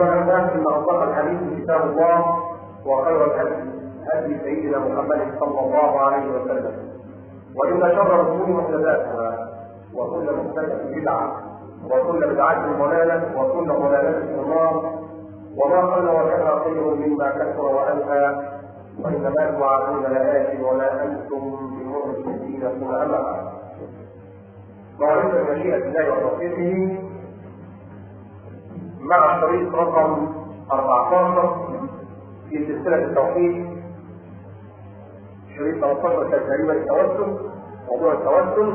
ايها الناس ان اصدق الحديث كتاب الله وخير الهدي هدي سيدنا محمد صلى الله عليه وسلم وان شر الامور محدثاتها وكل محدثه بدعه وكل بدعه ضلاله وكل ضلاله في النار وما قل وكان خير مما كثر والهى وانما توعدون لآت وما انتم بمعجزين ثم اما موعظه مشيئه الله وتوفيقه مع شريط رقم 14 في سلسله التوحيد شريط 13 كان تقريبا التوسل موضوع التوسل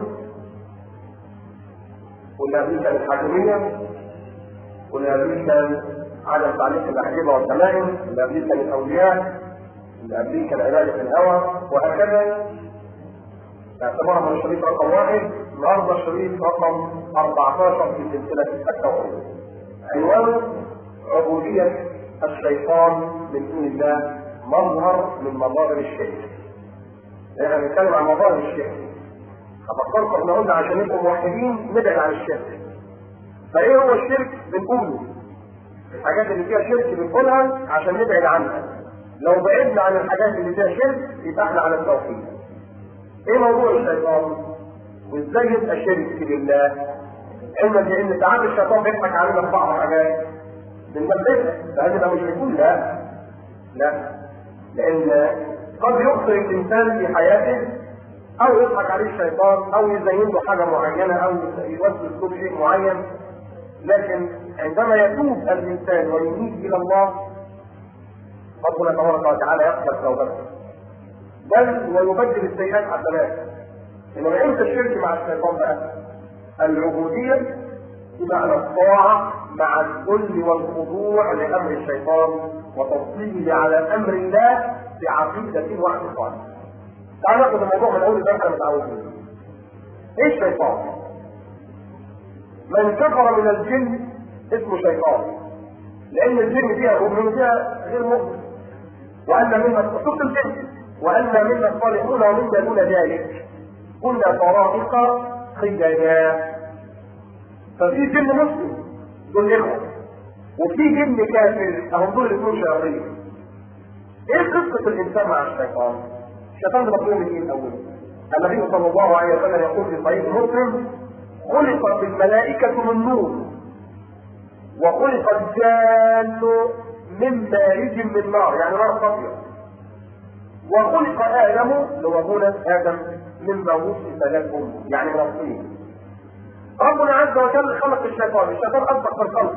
واللي قبليه كان الحاكميه واللي قبليه كان عدم تعليق الاحجبه والتمائم اللي قبليه كان الاولياء اللي قبليه كان عباده الهوى وهكذا اعتبرها من الشريط رقم واحد النهارده الشريط رقم 14 في سلسله التوحيد عنوان عبوديه الشيطان من دون الله مظهر من مظاهر الشرك احنا بنتكلم عن مظاهر الشرك هفكركم احنا قلنا عشان نبقوا موحدين نبعد عن الشرك فايه هو الشرك بنقوله الحاجات اللي فيها شرك بنقولها عشان نبعد عنها لو بعدنا عن الحاجات اللي فيها شرك يبقى احنا على التوحيد ايه موضوع الشيطان وازاي يبقى شرك بالله علما بان ساعات الشيطان بيضحك علينا في بعض الحاجات بنثبتها فهل ده مش هيكون لا لا لان قد يخطئ الانسان في حياته او يضحك عليه الشيطان او يزين له حاجه معينه او يوسوس له شيء معين لكن عندما يتوب الانسان ويميل الى الله ربنا تبارك وتعالى يقبل توبته بل ويبدل السيئات حسنات انما امتى الشرك مع الشيطان بقى؟ العبوديه بمعنى الطاعه مع الذل والخضوع لامر الشيطان وتفصيله على امر الله بعقيده واعتقاد. تعال ناخد الموضوع من اول زي ما احنا متعودين. ايه الشيطان؟ من كفر من الجن اسمه شيطان. لان الجن فيها مؤمن فيها غير مؤمن. وان منا صوت الجن وان منا الصالحون ومنا دون ذلك. كنا طرائق خجاجا. ففي جن مسلم دول اخوه وفي جن كافر اهم دول الاثنين شياطين ايه قصه الانسان مع الشيطان؟ الشيطان ده مطلوب من ايه الاول؟ النبي صلى الله عليه وسلم يقول في صحيح مسلم خلقت الملائكة من نور وخلق الجان من مارج من نار يعني نار صافية وخلق آدم اللي هو هنا آدم مما وصف لكم يعني من الطين ربنا عز وجل خلق الشيطان الشيطان أسبق في الخلق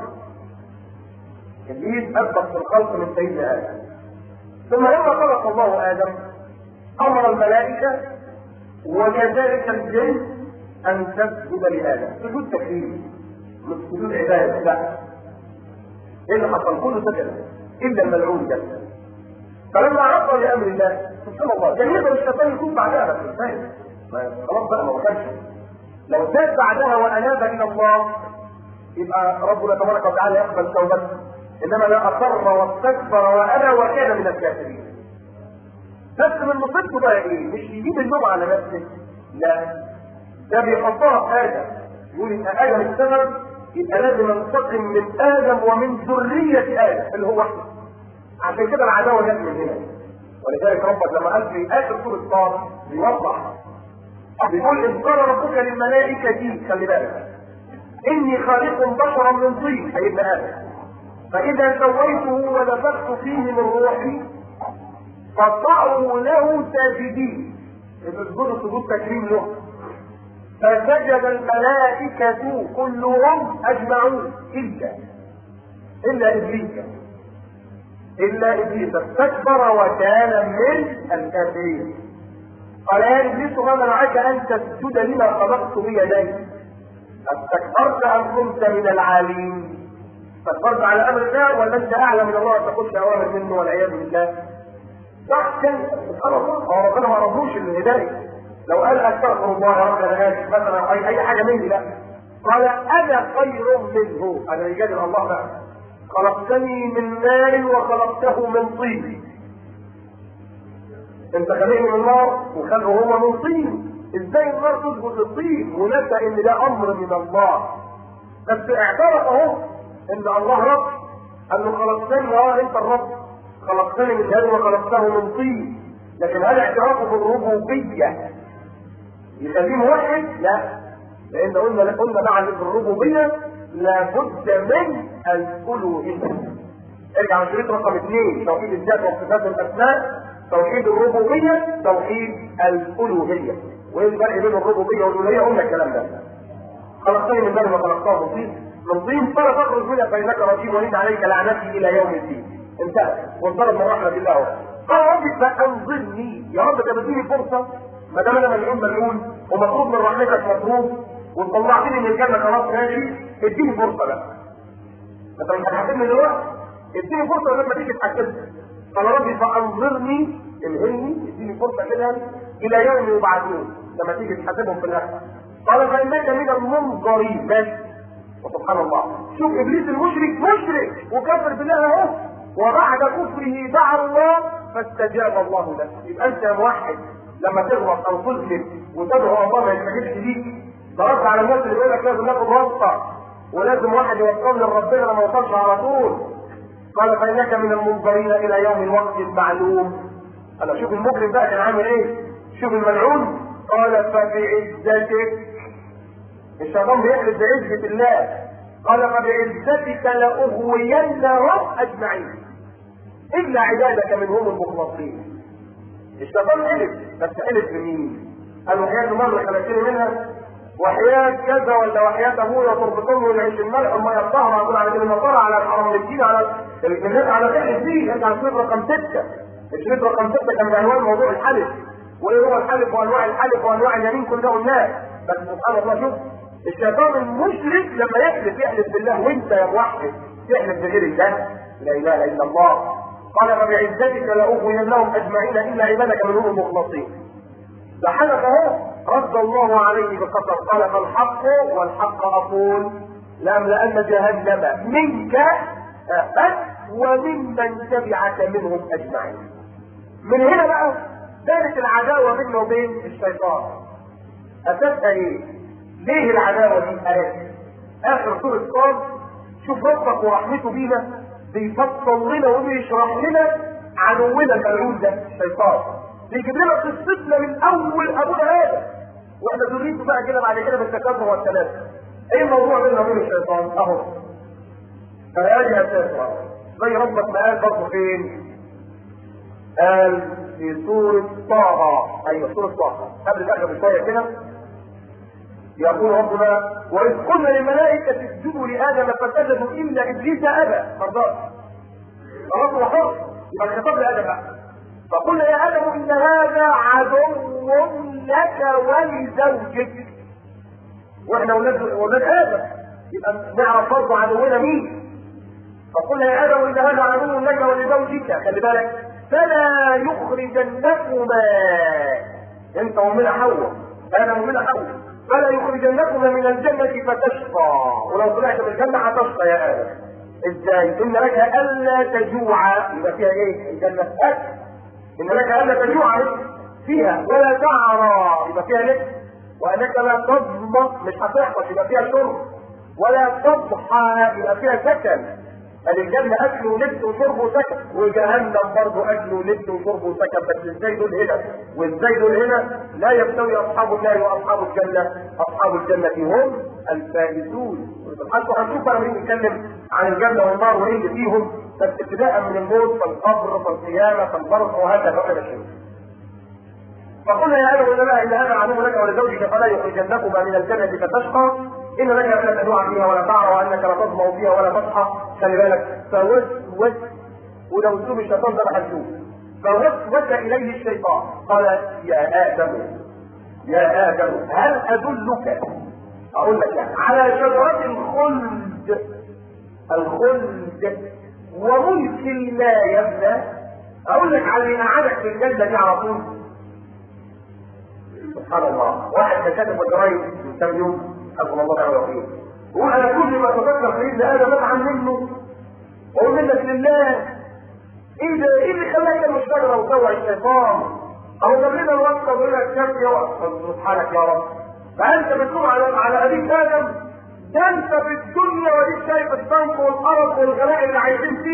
إبليس أسبق في الخلق من سيدنا آدم ثم لما خلق الله آدم أمر الملائكة وكذلك الجن أن تسجد لآدم سجود تكريم مش سجود عبادة لا إيه اللي حصل كله سجد إلا الملعون ده فلما عرض لأمر الله سبحان الله كان يقدر الشيطان يكون بعدها بس فاهم خلاص بقى ما وصلش لو زاد بعدها واناب الى الله يبقى ربنا تبارك وتعالى يقبل توبته انما لا اصر واستكبر وانا وكان من الكافرين بس من مصيبته بقى ايه؟ مش يجيب اللوم على نفسه لا ده بيحطها في ادم يقول ان ادم السبب يبقى لازم ننتقم من ادم ومن ذريه ادم اللي هو احنا عشان كده العداوه جت من هنا ولذلك ربك لما قال في اخر سوره طه بيوضح بيقول إذ قال ربك للملائكة دي خلي بالك إني خالق بشرا من طين أي ابن آدم فإذا سويته ونفخت فيه من روحي فقعوا له ساجدين اسجدوا سجود تكريم له فسجد الملائكة كلهم أجمعون إلا إلا إبليس إلا إبليس استكبر وكان من الكافرين قال يا ابليس ما منعك ان تسجد لما خلقت بيدي استكبرت ام كنت من العالين استكبرت على امر الله ولا انت اعلى من الله تقول اوامر منه والعياذ بالله صح كده سبحان الله هو ربنا ما رضوش الهدايه لو قال استغفر الله يا رب انا اسف مثلا اي اي حاجه مني لا قال انا خير منه انا يجادل الله بقى خلقتني من نار وخلقته من طين انت خلقني من نار وخلقه هو من طين ازاي النار تسجد للطين ونسى ان ده امر من الله بس اعترف اهو ان الله رب قال له خلقتني اه انت الرب خلقتني من هذا وخلقته من طين لكن هل اعترافه بالربوبيه يخليه موحد؟ لا لان قلنا قلنا مع الربوبيه لابد من الالوهيه ارجع لشريط رقم اثنين توحيد الذات والصفات والاسماء توحيد الربوبيه توحيد الالوهيه وايه الفرق بين الربوبيه والالوهيه قلنا الكلام ده خلقتني من ذنب وخلقته من طين من طين فلا تخرج منها فانك رجيم وان عليك لعنتي الى يوم الدين انتهى وانطرد من رحمه الله قال ربي فانظرني يا رب ده بديني فرصه ما دام انا ملعون ملعون ومطلوب من رحمتك مطلوب وطلعتني من الجنه خلاص ماشي اديني فرصه بقى انت مش هتحاسبني دلوقتي اديني فرصه لما تيجي تحاسبني قال ربي فانظرني الهمني اديني فرصه كده الى يوم يبعثون لما تيجي تحاسبهم في الاخر قال فانك من المنظرين بس وسبحان الله شوف ابليس المشرك مشرك وكفر بالله اهو وبعد كفره دعا الله فاستجاب الله له يبقى انت يا موحد لما تغلط او تظلم وتدعو الله ما يستجيبش ليك ضربت على الناس اللي يقول لك لازم ناخد واسطه ولازم واحد يوصل لربنا لما يوصلش على طول قال فانك من المنظرين الى يوم الوقت المعلوم انا شوف المجرم بقى كان عامل ايه شوف الملعون قال فبعزتك الشيطان بيحلف بعزة الله قال فبعزتك لأغوينهم أجمعين إلا عبادك منهم المخلصين الشيطان حلف بس حلف بمين؟ قال وحياة مرة خلقتني منها وحياة كذا ولا وحياة ابويا تربطني ويعيش الملح وما يقطعها اقول على المطار على الحرمتين على الناس على تحت دي انت على الشريط رقم ستة الشريط رقم ستة كان بعنوان موضوع الحلف وايه هو الحلف وانواع الحلف وانواع اليمين كل ده قلناه بس سبحان الله شوف الشيطان المشرك لما يحلف يحلف بالله وانت يا موحد تحلف بغير الله لا اله الا الله قال فبعزتك لاغوين لهم اجمعين الا عبادك منهم المخلصين ده حلف اهو رد الله عليه بقدر قال فالحق والحق اقول لاملان جهنم منك بس وممن تبعك منهم اجمعين من هنا بقى دارت العداوه بيننا وبين الشيطان اساسها ايه؟ ليه العداوه دي؟ قالت اخر سوره قال شوف ربك ورحمته بينا بيفصل لنا وبيشرح لنا عدونا الملعون ده الشيطان بيجيب لنا قصتنا من اول ابونا ادم واحنا ذريته بقى كده بعد كده بالتكاثر والثلاثه ايه الموضوع بيننا وبين الشيطان اهو فراجع اساسا زي ربك ما قال برضه فين قال في سورة طه ايوه سورة طه قبل الاخر بشوية كده يقول ربنا واذ قلنا للملائكة اسجدوا لآدم فسجدوا إلا إبليس أبى مرضاش خلاص هو حر يبقى الخطاب لآدم بقى فقلنا يا آدم إن هذا عدو لك ولزوجك واحنا ولاد ولاد آدم يبقى نعرف برضه عدونا مين فقلنا يا آدم إن هذا عدو لك ولزوجك خلي بالك فلا يخرجنكما انت ومنا حواء انا ومنا حواء فلا يخرجنكما من الجنة فتشقى ولو طلعت من الجنة هتشقى يا آدم ازاي؟ إن لك ألا تجوع يبقى فيها إيه؟ الجنة أكل إن لك ألا تجوع فيها ولا تعرى يبقى فيها لبس وأنك لا تظمأ مش هتحفظ يبقى فيها شرب ولا تضحى يبقى فيها سكن الجنة أكل ولبس وشرب وسكن وجهنم برضه أكل ولبس وشرب وسكن بس ازاي دول هنا وازاي دول هنا لا يستوي أصحاب النار وأصحاب الجنة أصحاب الجنة هم الفائزون انتوا هنشوف لما نيجي نتكلم عن الجنة والنار وايه اللي فيهم بس ابتداء من الموت فالقبر فالقيامة فالبرق وهكذا وكذا شيء فقلنا يا ادم انما ان هذا عدو لك ولزوجك فلا يخرجنكما من الجنه فتشقى ان لك الا تجوع فيها ولا تعرى وانك لا تظما فيها ولا تصحى خلي بالك فوسوس ولو اسلوب الشيطان ده ما هنشوف فوسوس اليه الشيطان قال يا ادم يا ادم هل ادلك اقول لك يعني على شجره الخلد الخلد وملك لا يبلى اقول لك على اللي قعدك في الجنه دي على طول سبحان الله واحد كان كاتب الجرايد من كام يوم حسب الله تعالى وفيه يقول انا كل ما اتذكر سيدنا ادم اتعن منه واقول لك لله ايه ده ايه اللي خلاك مش قادر اوسوع الشيطان او جاب لنا الوصفه ويقول لك كم يا سبحانك يا رب فانت بتقول على على ابيك ادم ده انت في الدنيا وديك شايف الصنف والقرف والغلاء اللي عايشين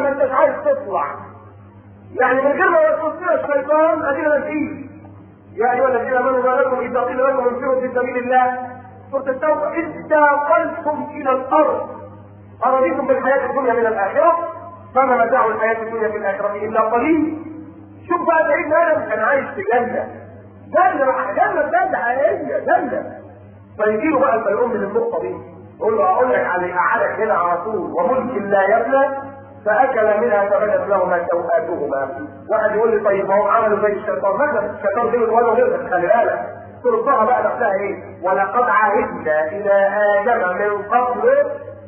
ما انتش عايز تطلع يعني من غير ما يوصلنا الشيطان ادينا فيه يا ايها الذين امنوا ما لكم اذا قيل لكم انفروا في سبيل الله سوره التوبه اذ تاقلتم الى الارض ارضيتم بالحياه الدنيا من الاخره فما متاع الحياه الدنيا في الاخره الا قليل شوف بقى سيدنا ادم كان عايش في جنه جنه جنه بجد حقيقيه جنه فيجيله بقى الفيقوم من النقطه دي يقول له اقول لك على قعدك هنا على طول وملك لا يبلى فاكل منها فبدت لهما سوءاتهما واحد يقول لي طيب ما هو عملوا زي الشيطان مثلا الشيطان دي ولا غيرك خلي بالك تربها بقى نفسها ايه ولقد عهدنا الى ادم من قبل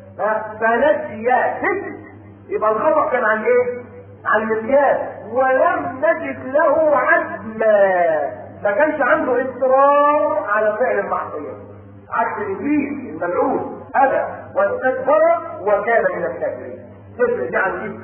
فنسي يبقى الخطا كان عن ايه عن النسيان ولم نجد له عزما ما كانش عنده اصرار على فعل المعصيه عكس ابليس الملعون ابى واستكبر وكان من الكافرين تفرق دي عن دي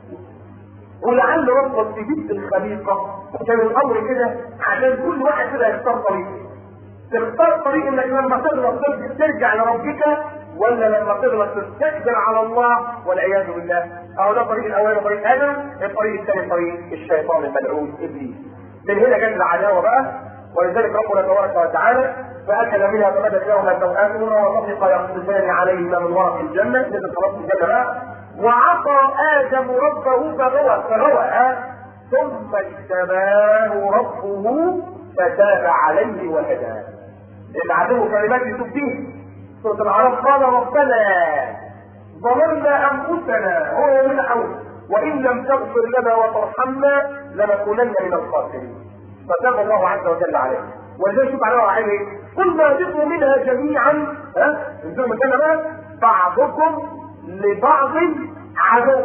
ولعل ربك تجيب الخليقه وكان الامر كده عشان كل واحد كده يختار طريق تختار طريق انك لما تغلط ترجع لربك ولا لما تغلط تستكبر على الله والعياذ بالله اهو ده الطريق الاولاني طريق ادم الطريق الثاني طريق الشيطان الملعون ابليس من هنا جت العداوه بقى ولذلك ربنا تبارك وتعالى فاكل منها فبدت لهما سوءاتهما وطفق يقصفان عليهما من ورق الجنه نزل خلاص الجنه بقى وعصى ادم ربه فغوى فغوى ثم اجتباه ربه فتاب عليه وهداه العدو كلمات تبديه سوره الاعراف قال ربنا ظلمنا انفسنا هو من حول وان لم تغفر لنا وترحمنا لنكونن من الخاسرين فتاب الله عز وجل عليه ولذلك شوف عليه وعليه ايه قلنا اهبطوا منها جميعا ها انتم مثلا بقى بعضكم لبعض عدو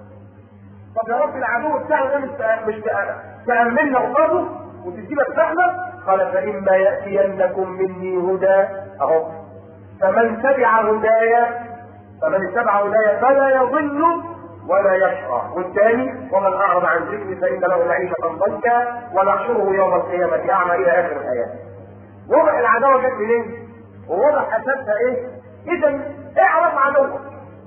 طب يا رب العدو بتاعنا ده مش مش تأملنا قصاده وتديلك زحمه قال فإما يأتينكم مني هدى أهو فمن تبع هدايا فمن اتبع هدايا فلا يضل ولا يشقى والثاني ومن اعرض عن ذكري فان له معيشه ضنكا ونحشره يوم القيامه اعمى الى اخر الايات وضح العداوه جت منين ووضح اساسها ايه اذا اعرف عدوك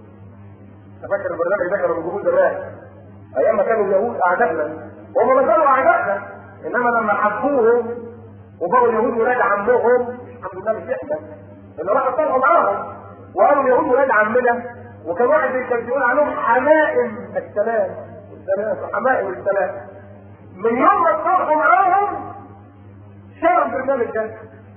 فاكر البرنامج ده كانوا بيجيبوه زمان ايام ما كانوا اليهود اعدائنا وهم ما زالوا اعدائنا انما لما حبوهم وبقوا اليهود ولاد عمهم الحمد لله مش احنا اللي راحوا طلعوا معاهم وقالوا اليهود ولاد عمنا وكان واحد كان بيقول عنهم حمائم السلام السلام حمائم السلام من يوم ما اتصالحوا معاهم شالوا البرنامج ده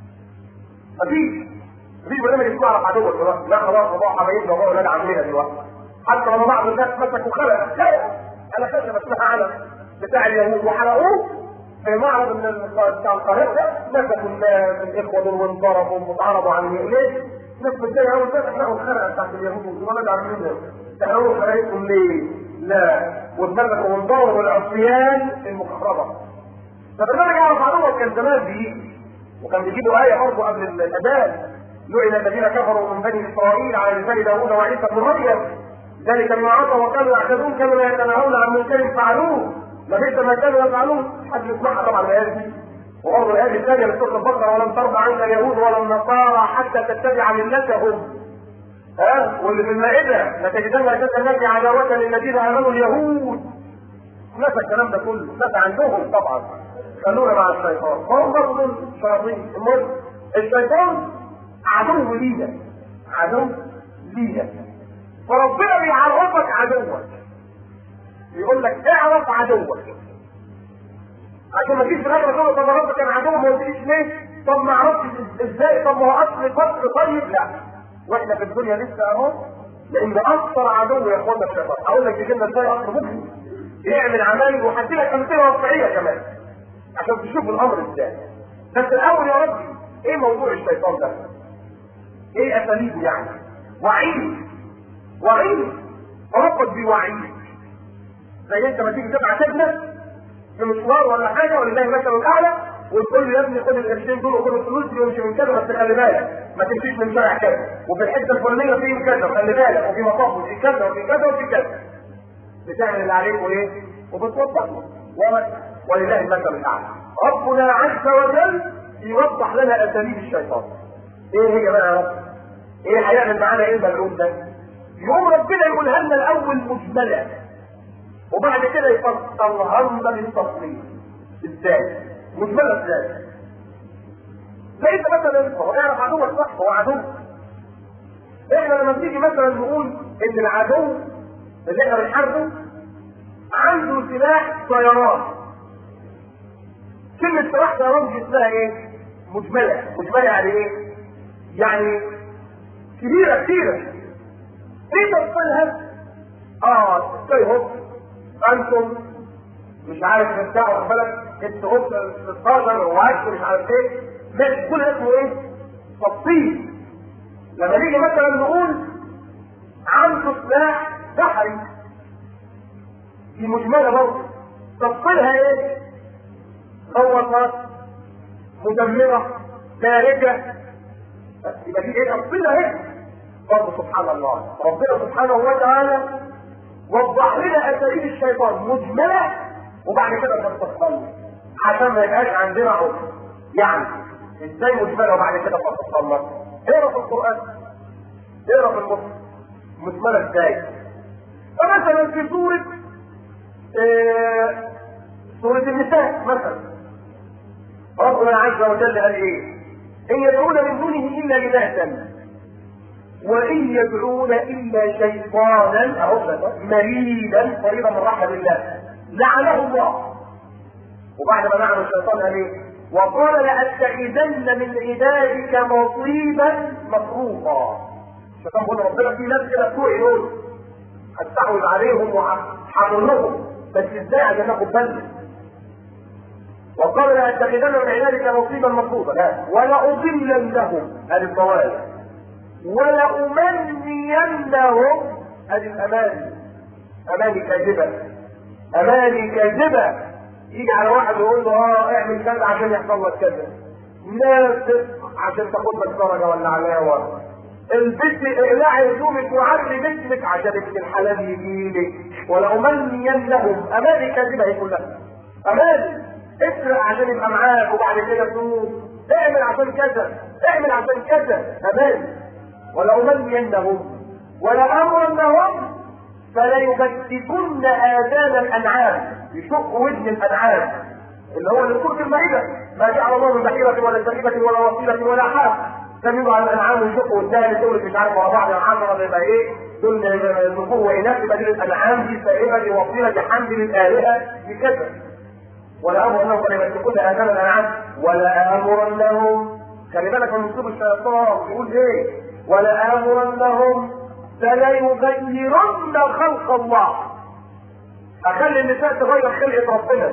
مفيش مفيش برنامج اسمه اعرف عدوك دلوقتي لا خلاص موضوع حبايبنا وهو ولاد عمنا دلوقتي حتى لما بعض الناس مسكوا خلق لا انا خشب اسمها علم بتاع اليهود وحرقوه في معرض من بتاع القاهره ده مسكوا الاخوه دول وانضربوا واتعرضوا عن ليه؟ ناس بتضايق اول فتح لقوا الخرقه بتاعت اليهود ولاد عاملين تحرقوا خرايطهم ليه؟ لا واتملكوا وانضربوا العصيان المكهربه فبرنامج يعرف عدوك كان زمان بيجي وكان بيجيبوا آية برضه قبل الأذان لعن الذين كفروا من بني إسرائيل على لسان داوود وعيسى بن مريم ذلك بما عصوا وكانوا يعتدون كانوا لا يتناهون عن منكر فعلوه لبئس ما كانوا يفعلون حد يسمعها طبعا الآيات دي وبرضه الآية الثانية من سورة البقرة ولم ترضى عنك اليهود ولا النصارى حتى تتبع ملتهم ها واللي في المائدة لتجدن أشد الناس عداوة للذين آمنوا اليهود نسى الكلام ده كله نسى عندهم طبعا خلونا مع الشيطان فهم برضه دول شياطين المهم الشيطان عدو لينا عدو لينا فربنا بيعرفك عدوك يقول لك اعرف عدوك عشان ما تجيش في الاخر تقول طب ربك كان عدو ما قلتليش ليه؟ طب ما عرفتش ازاي؟ طب ما هو اصل الفصل طيب لا واحنا في الدنيا لسه اهو لان اكثر عدو يا اخوانا الشيطان اقول لك يجي لنا ازاي اصل ممكن يعمل عمايل وهدي لك امثله واقعيه كمان عشان تشوف الامر ازاي بس الاول يا ربي ايه موضوع الشيطان ده؟ ايه اساليبه يعني؟ وعيد وعيد ربك بيوعيك زي انت ما تيجي تبعت ابنك في مشوار ولا حاجه ولله المثل الاعلى وتقول له يا ابني خد القرشين دول وخد الفلوس دي وامشي من كذا بس خلي بالك ما تمشيش من شارع كذا وفي الحته الفلانيه في كذا خلي بالك وفي مطاف وفي كذا وفي كذا وفي كذا بتعمل اللي عليك وايه؟ وبتوضح له ولله المثل الاعلى ربنا عز وجل يوضح لنا اساليب الشيطان ايه هي بقى يا رب؟ ايه هيعمل معانا ايه الملعون ده؟ يقوم ربنا يقولها لنا الاول مجمله وبعد كده يفصلها لنا بالتفصيل ازاي؟ مجملة ازاي؟ لقيت مثلا هو يعرف عدوك صح هو عدو احنا لما بنيجي مثلا نقول ان العدو اللي احنا بنحاربه عنده سلاح طيران كلمة سلاح طيران دي اسمها ايه؟ مجملة مجملة يعني ايه؟ يعني كبيرة كثيرة ايه تفصيلها؟ اه زي هوب انتم مش عارف بتاع واخد بالك انت هوب 16 وعشر مش عارف ايه ماشي كل ده اسمه ايه؟ تفصيل لما نيجي مثلا نقول عنده سلاح بحري دي مجمله برضه تفصيلها ايه؟ غواصات مدمره خارجه يبقى دي ايه تفصيلها ايه؟ برضه سبحان الله ربنا سبحانه وتعالى وضح لنا اساليب الشيطان مجمله وبعد كده تفصل عشان ما يبقاش عندنا عذر يعني ازاي مجمله وبعد كده تفصل اقرا في القران اقرا في المصحف مجمله ازاي فمثلا في سوره آه سوره النساء مثلا ربنا عز وجل قال ايه ان يدعون من دونه الا اناثا وان يدعون الا شيطانا اهو مريدا مريضا من رحمه الله لعنه الله وبعد ما لعن الشيطان قال ايه وقال لأتخذن من عبادك نصيبا مفروضا الشيطان بيقول ربنا في ناس كده بتوعي دول هستحوذ عليهم وهحرمهم بس ازاي عشان ناخد بالنا وقال لأتخذن من عبادك نصيبا مفروضا ولأضلنهم هذه الضلال ولأمنينهم هذه الأماني أماني كاذبة أماني كاذبة يجي على واحد يقول له اه اعمل كذا عشان يحصل لك كذا نافق عشان تاخد لك درجه ولا علاوه البنت اقلعي هدومك وعري جسمك عشان ابن الحلال يجي لك ولأمنينهم اماني كاذبه هي كلها اماني اسرق عشان يبقى معاك وبعد كده تروح اعمل عشان كذا اعمل عشان كذا اماني ولأمنينهم ولأمرنهم فليبتكن آذان الأنعام يشق ودن الأنعام اللي هو اللي سورة المائدة ما جعل الله من بحيرة ولا سليمة ولا وصيلة ولا حاف لم يضع الأنعام ويشق ودان دول مش عارف ورا بعض العمرة يبقى إيه دول ذكور وإناث يبقى دي الأنعام دي سائبة دي وصيلة دي حمد للآلهة دي كذا ولا أمر لهم فليبتكن آذان الأنعام ولا أمرنهم خلي بالك من أسلوب الشيطان يقول إيه ولا أمرنهم فليغيرن خلق الله اخلي النساء تغير خلقه ربنا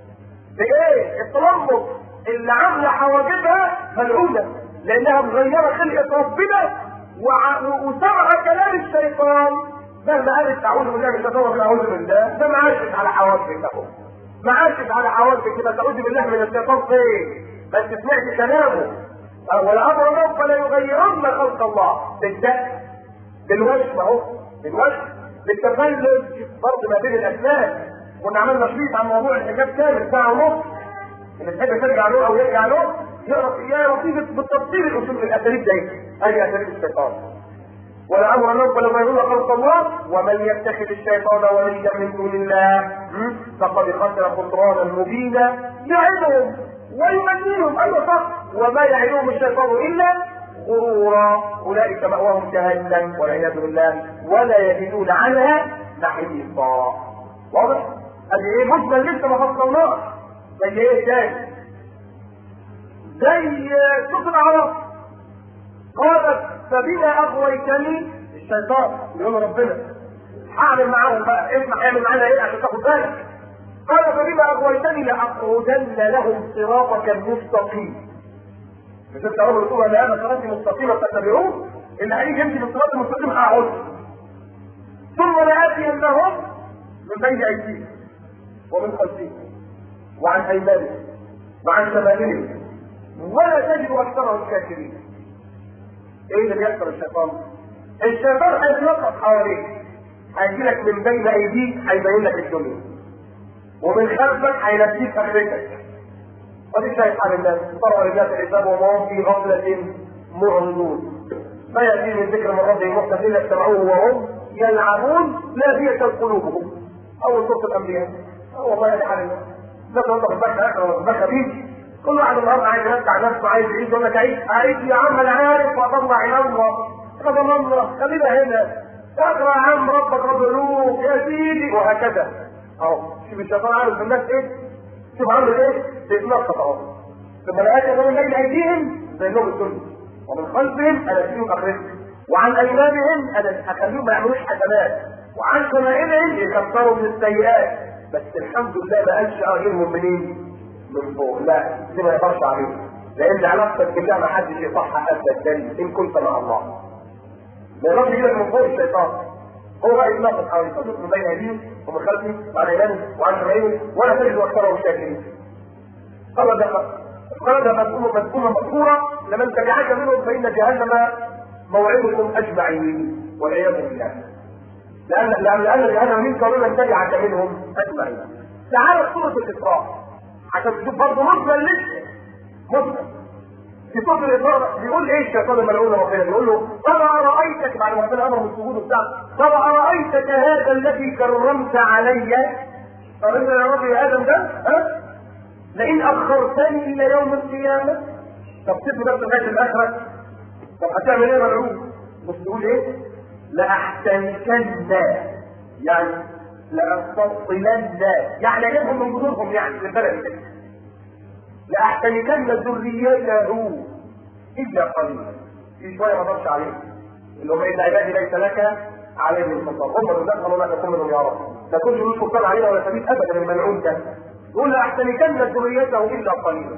بايه التلمط اللي عامله حواجبها ملعونه لانها مغيره خلقه ربنا وسمع كلام الشيطان مهما قالت اعوذ بالله من الشيطان من اعوذ بالله ده ما عاشت على حواجبك اهو ما عاشت على حواجبك كده تعوذ بالله من الشيطان فين بس سمعت كلامه ولا امر الله فلا يغيرن خلق الله بالدق بالوجه اهو بالوجه بالتفلج برضه ما بين الاسنان كنا عملنا شريط عن موضوع الحجاب كامل ساعه ونص اللي تحب ترجع له او يرجع له يقرا اياه وفيه بالتفصيل الاصول الاساليب دي هذه اساليب الشيطان ولا امر الله ولا ما يقول خلق الله ومن يتخذ الشيطان وليا من دون الله فقد خسر خسرانا مبينا يعدهم ويمنيهم ايوه صح وما يعدهم الشيطان الا غرورا اولئك ماواهم جهنم والعياذ بالله ولا يجدون عنها محيصا واضح؟ ادي ايه مجمل لسه ما فصلناش زي ايه تاني؟ زي سوره الاعراف قالت فبما اغويتني الشيطان يقول ربنا هعمل معاهم بقى اسمع اعمل معانا ايه عشان تاخد بالك قال فبما اغويتني لاقعدن لهم صراطك المستقيم مش انت اول تقول ان انا صراطي مستقيمه فاتبعوه اللي هيجي يمشي بالصراط المستقيم هقعد ثم لاتينهم من بين ايديهم ومن خلفهم وعن ايمانهم وعن شمالهم ولا تجد اكثرهم شاكرين ايه اللي بيحصل الشيطان؟ الشيطان هيتلقف حواليك هيجي لك من بين ايديك هيبين لك الدنيا ومن خلفك هينسيك اخرتك ودي شايف حال الناس طرق الناس الحساب وما هم في غفلة معرضون ما يأتي من ذكر من ربهم محدث إلا استمعوه وهم يلعبون لاهية قلوبهم اول سوره الانبياء اه والله يا حبيبي ده تقول لك بكى اخر ولا بكى بيه كل واحد النهارده عايز يمتع نفسه عايز يعيش يقول لك عيش عيش يا عم انا عارف واطلع الى الله قدم الله خلينا هنا اقرا يا عم ربك رب يا سيدي وهكذا اهو شوف الشيطان عامل في الناس ايه شوف عامل ايه بيتنطط اهو ثم الاخر من بين ايديهم بينهم السنه ومن خلفهم انسيهم اخرتهم وعن ايمانهم انا اخليهم ما يعملوش حسنات وعن شمائلهم يكفروا من السيئات بس الحمد لله ما قالش اجرهم منين؟ من فوق لا دي ما يقدرش عليه لان علاقتك بالله ما حدش يصحها ابدا ان كنت مع الله ما يقدرش يجيلك من فوق الشيطان هو بقى يتناقض حوالي تصدق من بين ايديهم ومن خلفهم وعن ايمانهم وعن شمائلهم ولا تجد اكثرهم شاكرين قال ده قال ده مذكورة مذكورة مذكورة لمن تبعك منهم فإن جهنم موعدكم أجمعين والعياذ بالله لأن لأن لأن جهنم منك ومن تبعك منهم أجمعين تعالى سورة الإسراء عشان تشوف برضه مجمل لسه مجمل في سورة الإسراء بيقول إيه الشيطان الملعون ربنا بيقول له ترى أرأيتك بعد ما ربنا أمره بالسجود وبتاع ترى أرأيتك هذا الذي كرمت علي طب أنت يا رب يا آدم ده ها لئن اخرتني الى يوم القيامه طب سيبني بس لغايه الاخره طب هتعمل ايه ملعون بص تقول ايه لاحتنكن يعني لاستطلن يعني اجيبهم من جذورهم يعني للبلد كده لاحتنكن ذريته الا قليلا في شويه ما اقدرش عليه اللي هم ان عبادي ليس لك عليهم سلطان هم اللي دخلوا لا تكون منهم يا رب ما كنتش له سلطان علينا ولا سبيل ابدا الملعون ده يقول لاحتنكن ذريته الا قليلا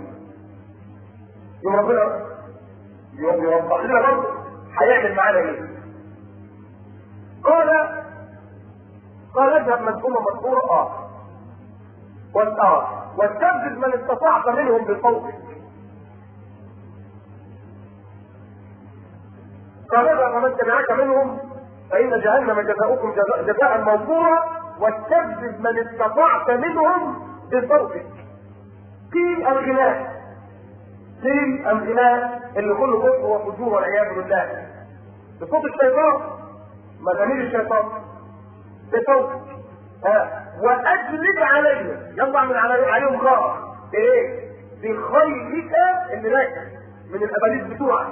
يوم ربنا يوم يوضح لنا برضه هيعمل معانا ايه قال قال اذهب مذكورة مذكورة اه والآه واستبدل من استطعت منهم بصوتك قال اذهب من تبعك منهم فإن جهنم جزاؤكم جزاء, جزاء موفورا واستبدل من استطعت منهم بصوتك قيل الغناء قيل الغناء اللي كله كفر وفجور والعياذ بالله بصوت الشيطان مزامير الشيطان بصوتك ها واجلب عليهم يضع من عليهم غار بايه؟ بخيلك اللي ماشي من الاباليس بتوعك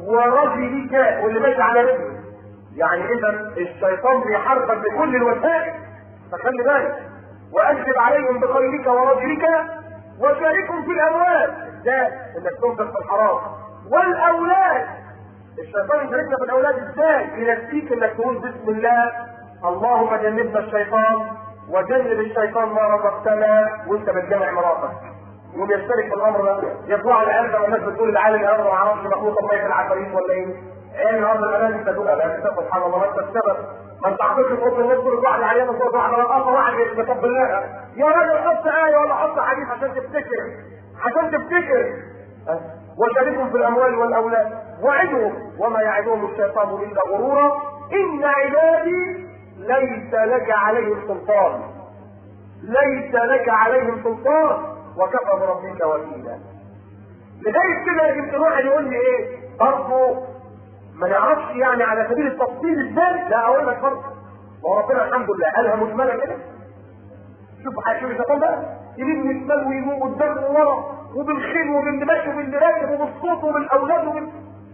ورجلك واللي ماشي على رجله يعني اذا الشيطان بيحاربك بكل الوسائل فخلي بالك واجلب عليهم بخيلك ورجلك وشاركهم في الاموال ازاي انك تنفق في الحرام والاولاد الشيطان يشاركنا في الاولاد ازاي ينسيك انك تقول بسم الله اللهم جنبنا الشيطان وجنب الشيطان ما رزقتنا وانت بتجمع مراتك يقوم يشترك في الامر ده يطلع العيال والناس بتقول العالم الامر ما اعرفش مخلوق الله في العفاريت ولا ايه؟ ايه الامر الان انت تقول لا سبحان الله ما انت السبب ما انت عطيت القط الناس كل واحد عيان وصوت واحد رقاصه واحد يتقبل لها يا راجل حط ايه ولا حط حديث عشان تفتكر عشان تفتكر أه؟ وشاركهم في الاموال والاولاد وعدهم وما يعدهم الشيطان الا غرورا ان عبادي ليس لك عليهم سلطان ليس لك عليهم سلطان وكفى بربك وكيلا لذلك كده يمكن واحد يقول لي ايه برضه ما نعرفش يعني على سبيل التفصيل ازاي لا اقول لك برضه وربنا الحمد لله قالها مجمله كده شوف شوف الشيطان بقى يمين وشمال ويمين قدام وورا وبالخيل وباللي ماشي وباللي راكب وبالصوت وبالاولاد وبال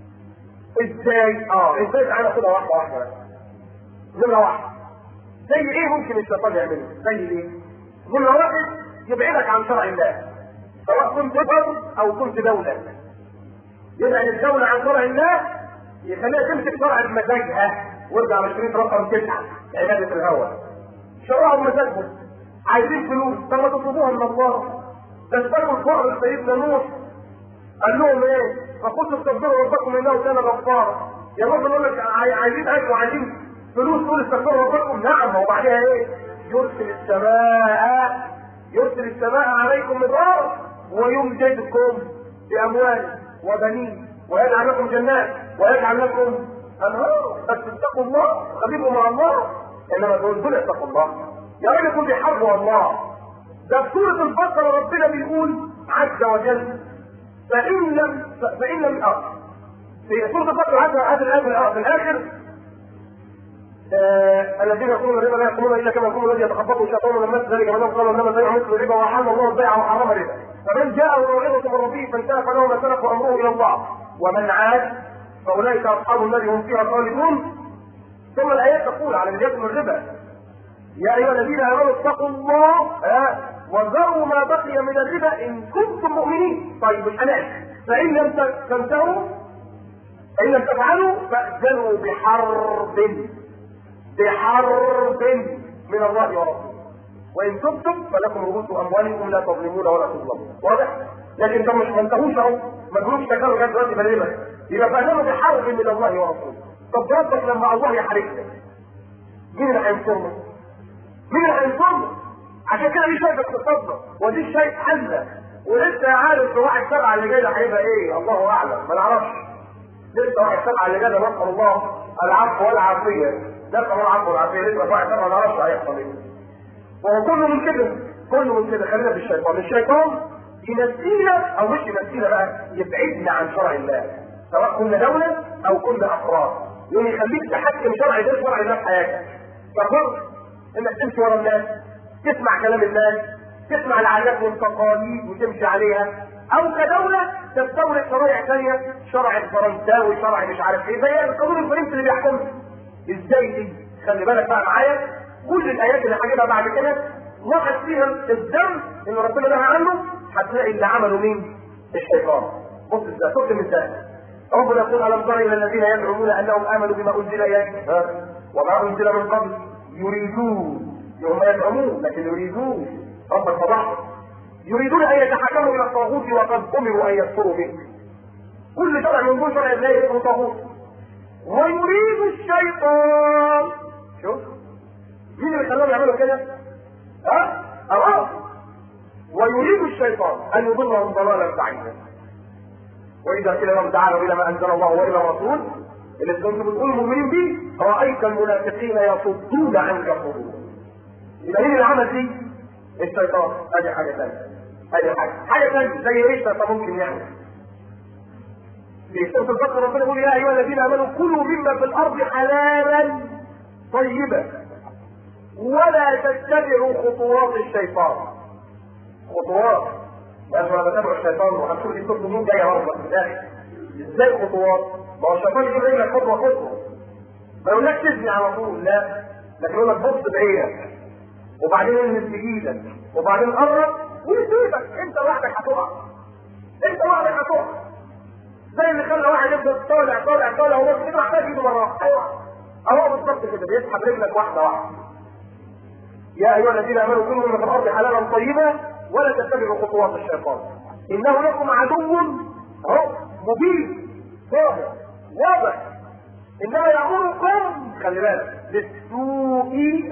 ازاي اه ازاي تعالى خدها واحده واحده بس نمره واحده زي ايه ممكن الشيطان يعمله زي ايه نمره واحد يبعدك عن شرع الله سواء كنت فرد او كنت دولة يبعد الدولة عن شرع الله يخليها تمسك شرع بمزاجها وارجع على شريط رقم تسعة عبادة الهوى شرعوا بمزاجهم عايزين فلوس طب ما تطلبوها من الله ده استلموا الفقر سيدنا نوح قال لهم ايه؟ فقلت استغفروا ربكم انه كان غفارا يا رب نقول لك عايزين اكل وعايزين فلوس تقول استغفروا ربكم نعم وبعدها ايه؟ يرسل السماء يرسل السماء عليكم مدرارا ويمددكم باموال وبنين ويجعل لكم جنات ويجعل لكم انهار بس اتقوا الله خليكم مع الله انما تقول دول اتقوا الله يا راجل يكون بيحاربوا الله ده في سوره البقره ربنا بيقول عز وجل فان لم فان لم أه. في سوره البقره هذا هذا الايه في الاخر آه الذين يقولون الربا لا يقومون الا كما يقوم الذي يتخبطه الشيطان من المس ذلك من قال انما البيع مثل الربا وحل الله البيع وحرم الربا فمن جاءه موعظه من ربه فانتهى فله ما سلف وامره الى الله ومن عاد فاولئك اصحاب النار هم فيها خالدون ثم الايات تقول على الجد من الربا يا ايها الذين امنوا اتقوا الله آه وذروا ما بقي من الربا ان كنتم مؤمنين طيب الحلال فان لم تنتهوا ان لم تفعلوا فاذنوا بحرب بحرب من الله ورسوله وان تبتم فلكم رؤوس اموالكم لا تظلمون ولا تظلمون واضح لكن طب مش ما انتهوش اهو ما تقولوش تكرروا لغايه دلوقتي بالربا يبقى فاذنوا بحرب من الله ورسوله طب ربك لما الله يحاربنا مين اللي هينصرنا؟ مين اللي هينصرنا؟ عشان كده دي شايف اقتصادنا ودي شايف حلنا ولسه عارف في واحد سبعه اللي جاي ده هيبقى ايه الله اعلم ما نعرفش لسه واحد سبعه اللي جاي ده نسال الله العفو والعافيه نسال الله العفو والعافيه لسه واحد سبعه ما نعرفش هيحصل ايه وهو كله من كده كله من كده خلينا بالشيطان الشيطان ينسينا او مش ينسينا بقى يبعدنا عن شرع الله سواء كنا دولة او كنا افراد يقوم يخليك تحكم شرع غير شرع الله في حياتك ففرض انك تمشي ورا الناس تسمع كلام الناس تسمع العادات والتقاليد وتمشي عليها او كدولة تستورد شرائع ثانية شرع الفرنساوي شرع مش عارف ايه زي القانون الفرنسي اللي بيحكمنا ازاي دي خلي بالك بقى معايا كل الايات اللي هجيبها بعد كده وقت فيها الدم اللي ربنا نهى عنه هتلاقي اللي عمله مين؟ الشيطان بص ازاي خد مثال ربنا يقول الم تر الى الذين يزعمون انهم امنوا بما انزل اليك وما انزل من قبل يريدون هم يزعمون لكن يريدون رب فضحهم يريدون ان يتحكموا الى الطاغوت وقد امروا ان يكفروا به كل شرع من دون شرع الله اسمه طاغوت ويريد الشيطان شوف مين اللي خلاهم يعملوا كده؟ ها؟ الله ويريد الشيطان ان يضلهم ضلالا بعيدا واذا قيل لهم تعالوا الى ما انزل الله والى الرسول اللي كنتم بتقولوا المؤمنين به رايت المنافقين يصدون عنك صدورا يبقى مين اللي عمل دي؟ الشيطان ادي حاجه ثانيه ادي حاجه حاجه ثانيه زي ايه الشيطان ممكن يعمل في سوره البقره ربنا يقول يا ايها الذين امنوا كلوا مما في الارض حلالا طيبا ولا تتبعوا خطوات الشيطان خطوات بس انا بتابع الشيطان وهتشوف دي كتب مين جايه برضه في الاخر ازاي خطوات؟ ما هو الشيطان يجيب رجلك خطوه خطوه ما يقولكش تزني على طول لا لكن يقول لك بص بعينك وبعدين المس بايدك وبعدين قرب ويسيبك انت لوحدك هتقع انت لوحدك هتقع زي اللي خلى واحد يفضل طالع طالع طالع وبص كده محتاج ايده مره واحده هيقع اهو بالظبط كده بيسحب رجلك واحده واحده يا ايها الذين امنوا كلوا من الارض حلالا طيبا ولا تتبعوا خطوات الشيطان انه لكم عدو اهو مبين ظاهر واضح انما يامركم خلي بالك بالسوء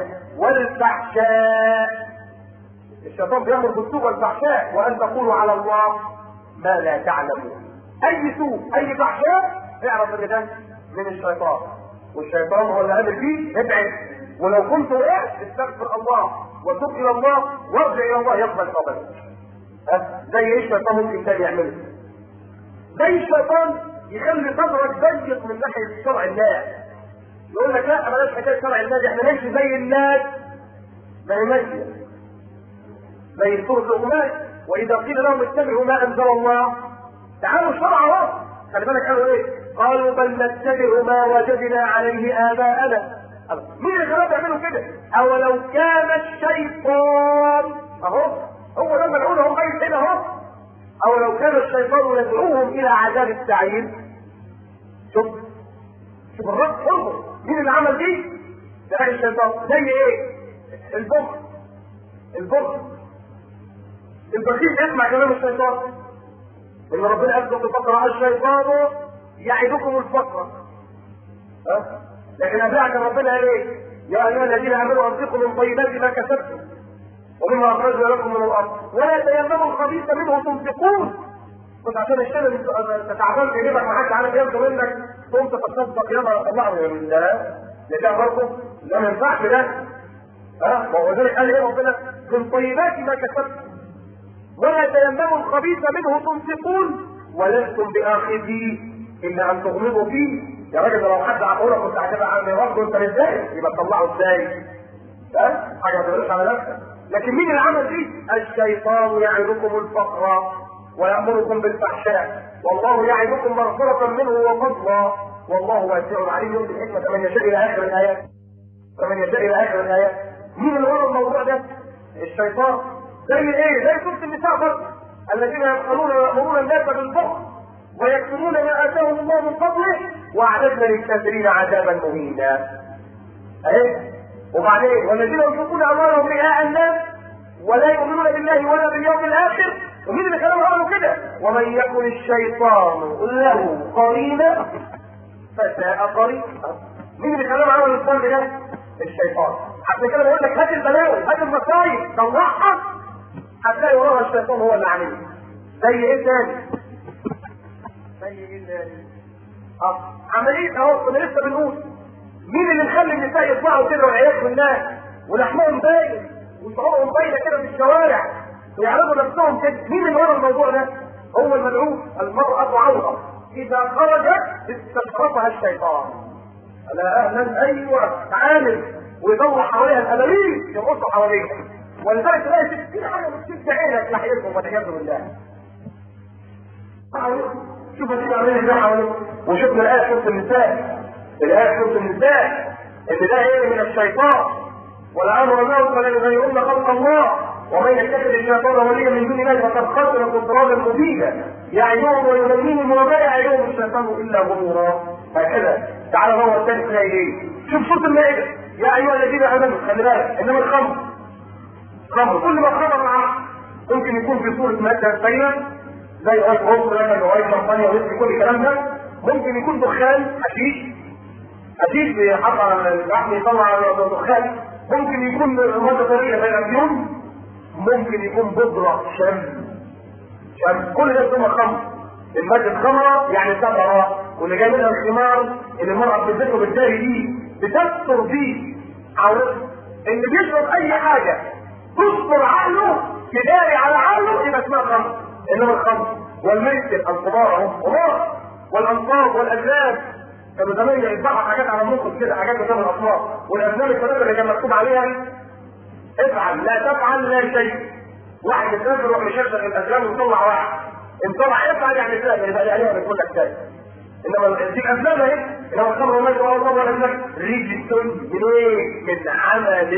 والفحشاء الشيطان بيامر بالسوء والفحشاء وان تقولوا على الله ما لا تعلمون اي سوء اي فحشاء اعرف ان ده من الشيطان والشيطان هو اللي امر فيه ابعد ولو كنت وقعت استغفر الله وتوب الى الله وارجع الى الله يقبل توبتك زي ايه الشيطان ممكن تاني يعمله زي الشيطان يخلي صدرك ضيق من ناحيه شرع الله يقول لك لا بلاش حكايه شرع الله دي احنا نمشي زي الناس ما هي ماشيه زي سوره الغمات واذا قيل لهم اتبعوا ما انزل الله تعالوا الشرع اهو خلي بالك قالوا ايه؟ قالوا بل نتبع ما وجدنا عليه اباءنا مين اللي خلاهم يعملوا كده؟ اولو كان الشيطان اهو هو ده ملعون هم قايل كده اهو اولو كان الشيطان يدعوهم الى عذاب السعير شوف شوف الرب انظر مين اللي عمل دي؟ ده الشيطان زي ايه؟ البخل البخل البخيل يسمع كلام الشيطان ان ربنا قال في البقره الشيطان يعدكم الفقر ها لكن قبلها كان ربنا قال ايه؟ يا ايها الذين امنوا انفقوا من طيبات ما كسبتم ومما اخرجنا لكم من الارض ولا تيمموا الخبيث منه تنفقون كنت عشان الشغل انت تعبان في جيبك ما حدش عارف ياخده منك تقوم تتصدق يلا طلعه من ده ده برضه لا ما ينفعش ده ها ما هو ذلك قال ايه ربنا من طيبات ما كسبتم ولا تيمموا الخبيث منه تنفقون ولستم باخذيه الا ان تغمضوا فيه يا راجل لو حد عقولك كنت هتبقى عم رب وانت ازاي يبقى تطلعه ازاي ها حاجه ما تقولش على نفسك لكن مين اللي عمل دي الشيطان يعدكم الفقر ويأمركم بالفحشاء والله يعدكم مغفرة منه وفضلا والله واسع عليم يؤتي الحكمة من يشاء إلى آخر الآيات فمن يشاء إلى آخر الآيات مين اللي ورا الموضوع ده؟ الشيطان زي ايه؟ زي سورة النساء برضه الذين يبخلون ويأمرون الناس بالبخل ويكتمون ما آتاهم الله من فضله وأعتدنا للكافرين عذابا مهينا. أهي وبعدين والذين ينفقون أموالهم رئاء الناس ولا يؤمنون بالله ولا باليوم الآخر ومين اللي كانوا قالوا كده؟ ومن يكن الشيطان له قرينا فساء قرينا. مين اللي كانوا عملوا الصلب ده؟ الشيطان. عشان كده بقول لك هات البلاوي هات المصايب طلعها هتلاقي وراها الشيطان هو اللي عاملها. زي ايه تاني؟ زي ايه تاني؟ اه عمليه اهو كنا لسه بنقول مين اللي مخلي النساء يطلعوا كده والعياذ بالله ولحمهم باين وشعورهم باينه كده في الشوارع ويعرضوا نفسهم كده مين اللي ورا الموضوع ده؟ هو الملعون المرأة عورة إذا خرجت استشرفها الشيطان ألا أهلا أيوه تعالى ويدور حواليها الأباليل يرقصوا حواليها ولذلك تلاقي ستين حاجة بتشد عينك ناحيتهم والعياذ بالله شوف دي عاملين ازاي حواليهم وشفنا الآية سورة النساء الآية سورة النساء إن ده إيه من الشيطان ولأمر الله فلا يغيرن خلق الله ومن يتخذ الشيطان وليا من دون الله فقد خسر خسرانا مبينا يعدهم ويمنيهم وما يعدهم الشيطان الا غرورا هكذا تعالى هو الثاني تلاقي ايه شوف صوت المائده يا ايها الذين امنوا خلي بالك انما الخمر خمر كل ما خمر معاه ممكن يكون في صوره ماده باينه زي ايس اوف مثلا او ايس شمبانيا ويسكي كل الكلام ده ممكن يكون دخان حشيش حشيش بيحط على اللحم يطلع دخان ممكن يكون ماده طريه زي الافيون ممكن يكون بودرة شم شم كل ده اسمه خمر المادة خمرة يعني ثمرة واللي جاي منها الخمار اللي المرأة بتذكر بالداري دي بتستر بيه عورتها اللي بيشرب أي حاجة تستر عقله تداري على عقله يبقى اسمها خمر إنما الخمر والميسر الكبار اهو كبار والأنصاب والأجلاد كانوا زمان يذبحوا حاجات على المخ كده حاجات قدام الأصناف والأجلاد الكبيرة اللي كان مكتوب عليها افعل لا تفعل لا شيء واحد يسافر يروح مشغل الازلام ويطلع واحد ان طلع افعل يعني سهل يبقى عليها بتقول لك سهل انما دي الازلام اهي انما الخمر والمجد والله الله ولا لك ريجي من ايه؟ من عمل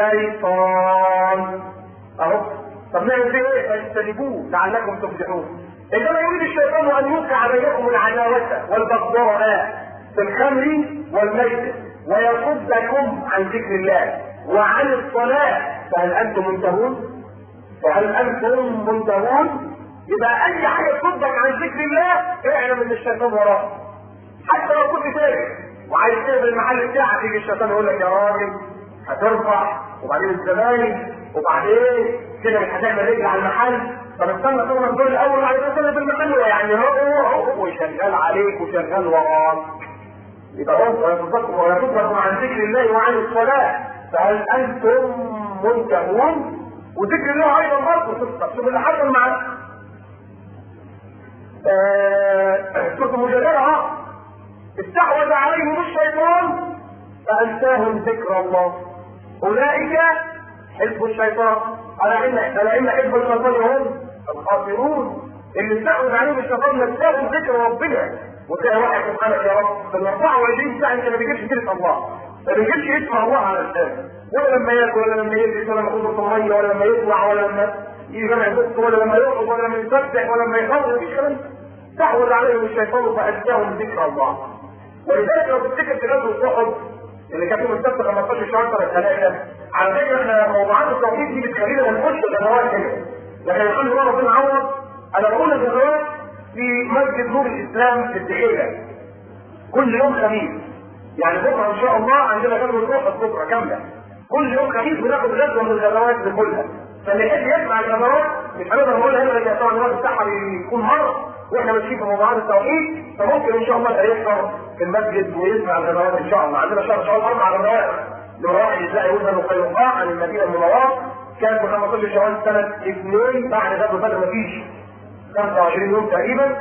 الشيطان اهو طب نعمل فيه ايه؟ فاجتنبوه لعلكم تفلحون انما يريد الشيطان ان يوقع بينكم العداوه والبغضاء في الخمر والميت ويصدكم عن ذكر الله وعن الصلاة فهل أنتم منتهون؟ فهل أنتم منتهون؟ يبقى أي حاجة تصدك عن ذكر الله اعلم إن الشيطان وراك. حتى لو كنت تاجر وعايز تقفل المحل بتاعك يجي الشيطان يقول لك يا راجل هترفع وبعدين الزباين وبعدين كده مش هتعمل رجل على المحل طب استنى تقول الدور الاول وبعد كده في المحل يعني هو هو شغال عليك وشغال وراك يبقى هو ويصدكم عن ذكر الله وعن الصلاه فهل انتم منتهون وذكر الله ايضا برضه تصدق شوف اللي حصل مع سورة المجادلة استحوذ عليهم الشيطان فأنساهم ذكر الله أولئك حزب الشيطان ألا إن ألا إن حزب الشيطان هم الخاسرون اللي استحوذ عليهم الشيطان نساهم ذكر ربنا وتلاقي واحد سبحانك يا رب في ال 24 ساعة أنت ما بتجيبش سيرة الله ما بيجيبش اسم الله على الانسان ولا لما ياكل ولا لما يلبس ولا لما يخرج الميه ولا لما يطلع ولا لما يجي جمع البث ولا لما يقعد ولا لما يسبح ولا لما يخرج مفيش كلام استحوذ عليهم الشيطان فانساهم ذكر الله ولذلك لو تفتكر في غزوه احد اللي كانت يوم السبت 15 شهر سنه ثلاثه على فكره احنا موضوعات التوحيد دي بتخلينا نخش غزوات كده لكن الحمد لله ربنا عوض انا بقول الغزوات في مسجد نور الاسلام في الدحيله كل يوم خميس يعني بكره ان شاء الله عندنا غزوه احد بكره كامله كل يوم خميس بناخد غزوه من الغزوات دي كلها فاللي يحب يسمع الغزوات مش هنقدر نقولها هنا لان طبعا الوقت بتاعها بيكون مره واحنا ماشيين في موضوعات التوحيد فممكن ان شاء الله يبقى يحضر في المسجد ويسمع الغزوات ان شاء الله عندنا شهر شهر اربع غزوات لمراحل الاسلام يوزن وقيقاع عن المدينه المنوره كان في 15 شوال سنه اثنين بعد غزوه بدر مفيش 25 يوم تقريبا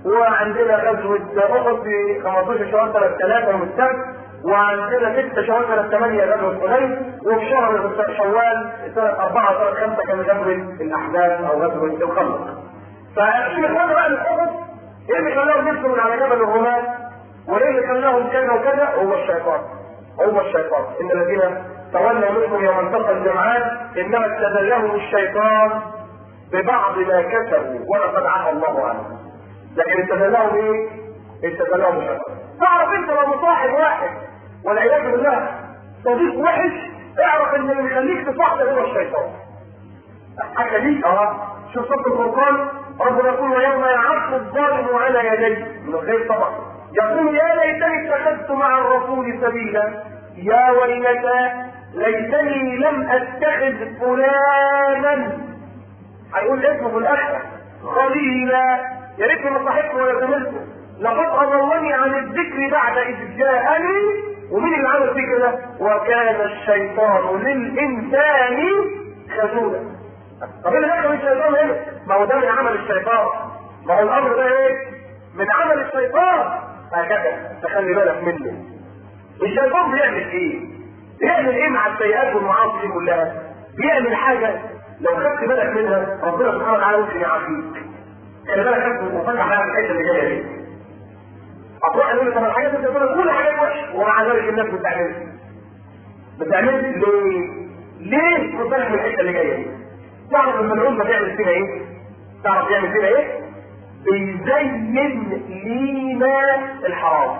وعندنا غزوة أحد في 15 شهر سنة 3 يوم السبت وعندنا 6 شهر سنة 8 غزوة حنين وفي شهر شوال سنة 4 سنة 5 كان غزوة الأحزاب أو غزوة الخندق. فشوف الإخوان بقى الأحد إيه اللي خلاهم يدخلوا على جبل الرماة وإيه اللي خلاهم كذا وكذا هو الشيطان. هو الشيطان إن الذين تولوا منكم يوم التقى الجمعان إنما استدلهم الشيطان ببعض ما كسبوا ولقد عفى الله عنهم. لكن استدلهم ايه؟ استدلهم الشيطان. تعرف انت لو مصاحب واحد والعياذ بالله صديق وحش اعرف ان اللي يخليك تصاحبه هو الشيطان. حتى دي اه شوف سوره الفرقان ربنا يقول ويوم يعض الظالم على يديه من غير طبعا يقول يا ليتني اتخذت مع الرسول سبيلا يا ويلتى ليتني لم اتخذ فلانا هيقول اسمه في الاخر خليلا يا ريتني ما صاحبته ولا زميلته لقد اضلني عن الذكر بعد اذ جاءني ومين اللي عمل فيه كده؟ وكان الشيطان للانسان خذولا طب اللي دخل الشيطان هنا ما هو ده من عمل الشيطان ما هو الامر ده ايه؟ من عمل الشيطان هكذا تخلي بالك منه الشيطان بيعمل ايه؟ بيعمل ايه مع السيئات والمعاصي دي كلها؟ بيعمل حاجه لو خدت بالك منها ربنا سبحانه وتعالى ممكن يعافيك خلي بالك انت وفتح بقى الحته اللي جايه دي هتروح تقول طب الحاجات اللي بتقولها كل حاجات وحشه ومع ذلك الناس بتعملها بتعملها ليه؟ ليه؟ خد بالك من الحته اللي جايه دي تعرف الملعون ده بيعمل فينا ايه؟ تعرف يعمل فينا ايه؟ بيزين لينا الحرام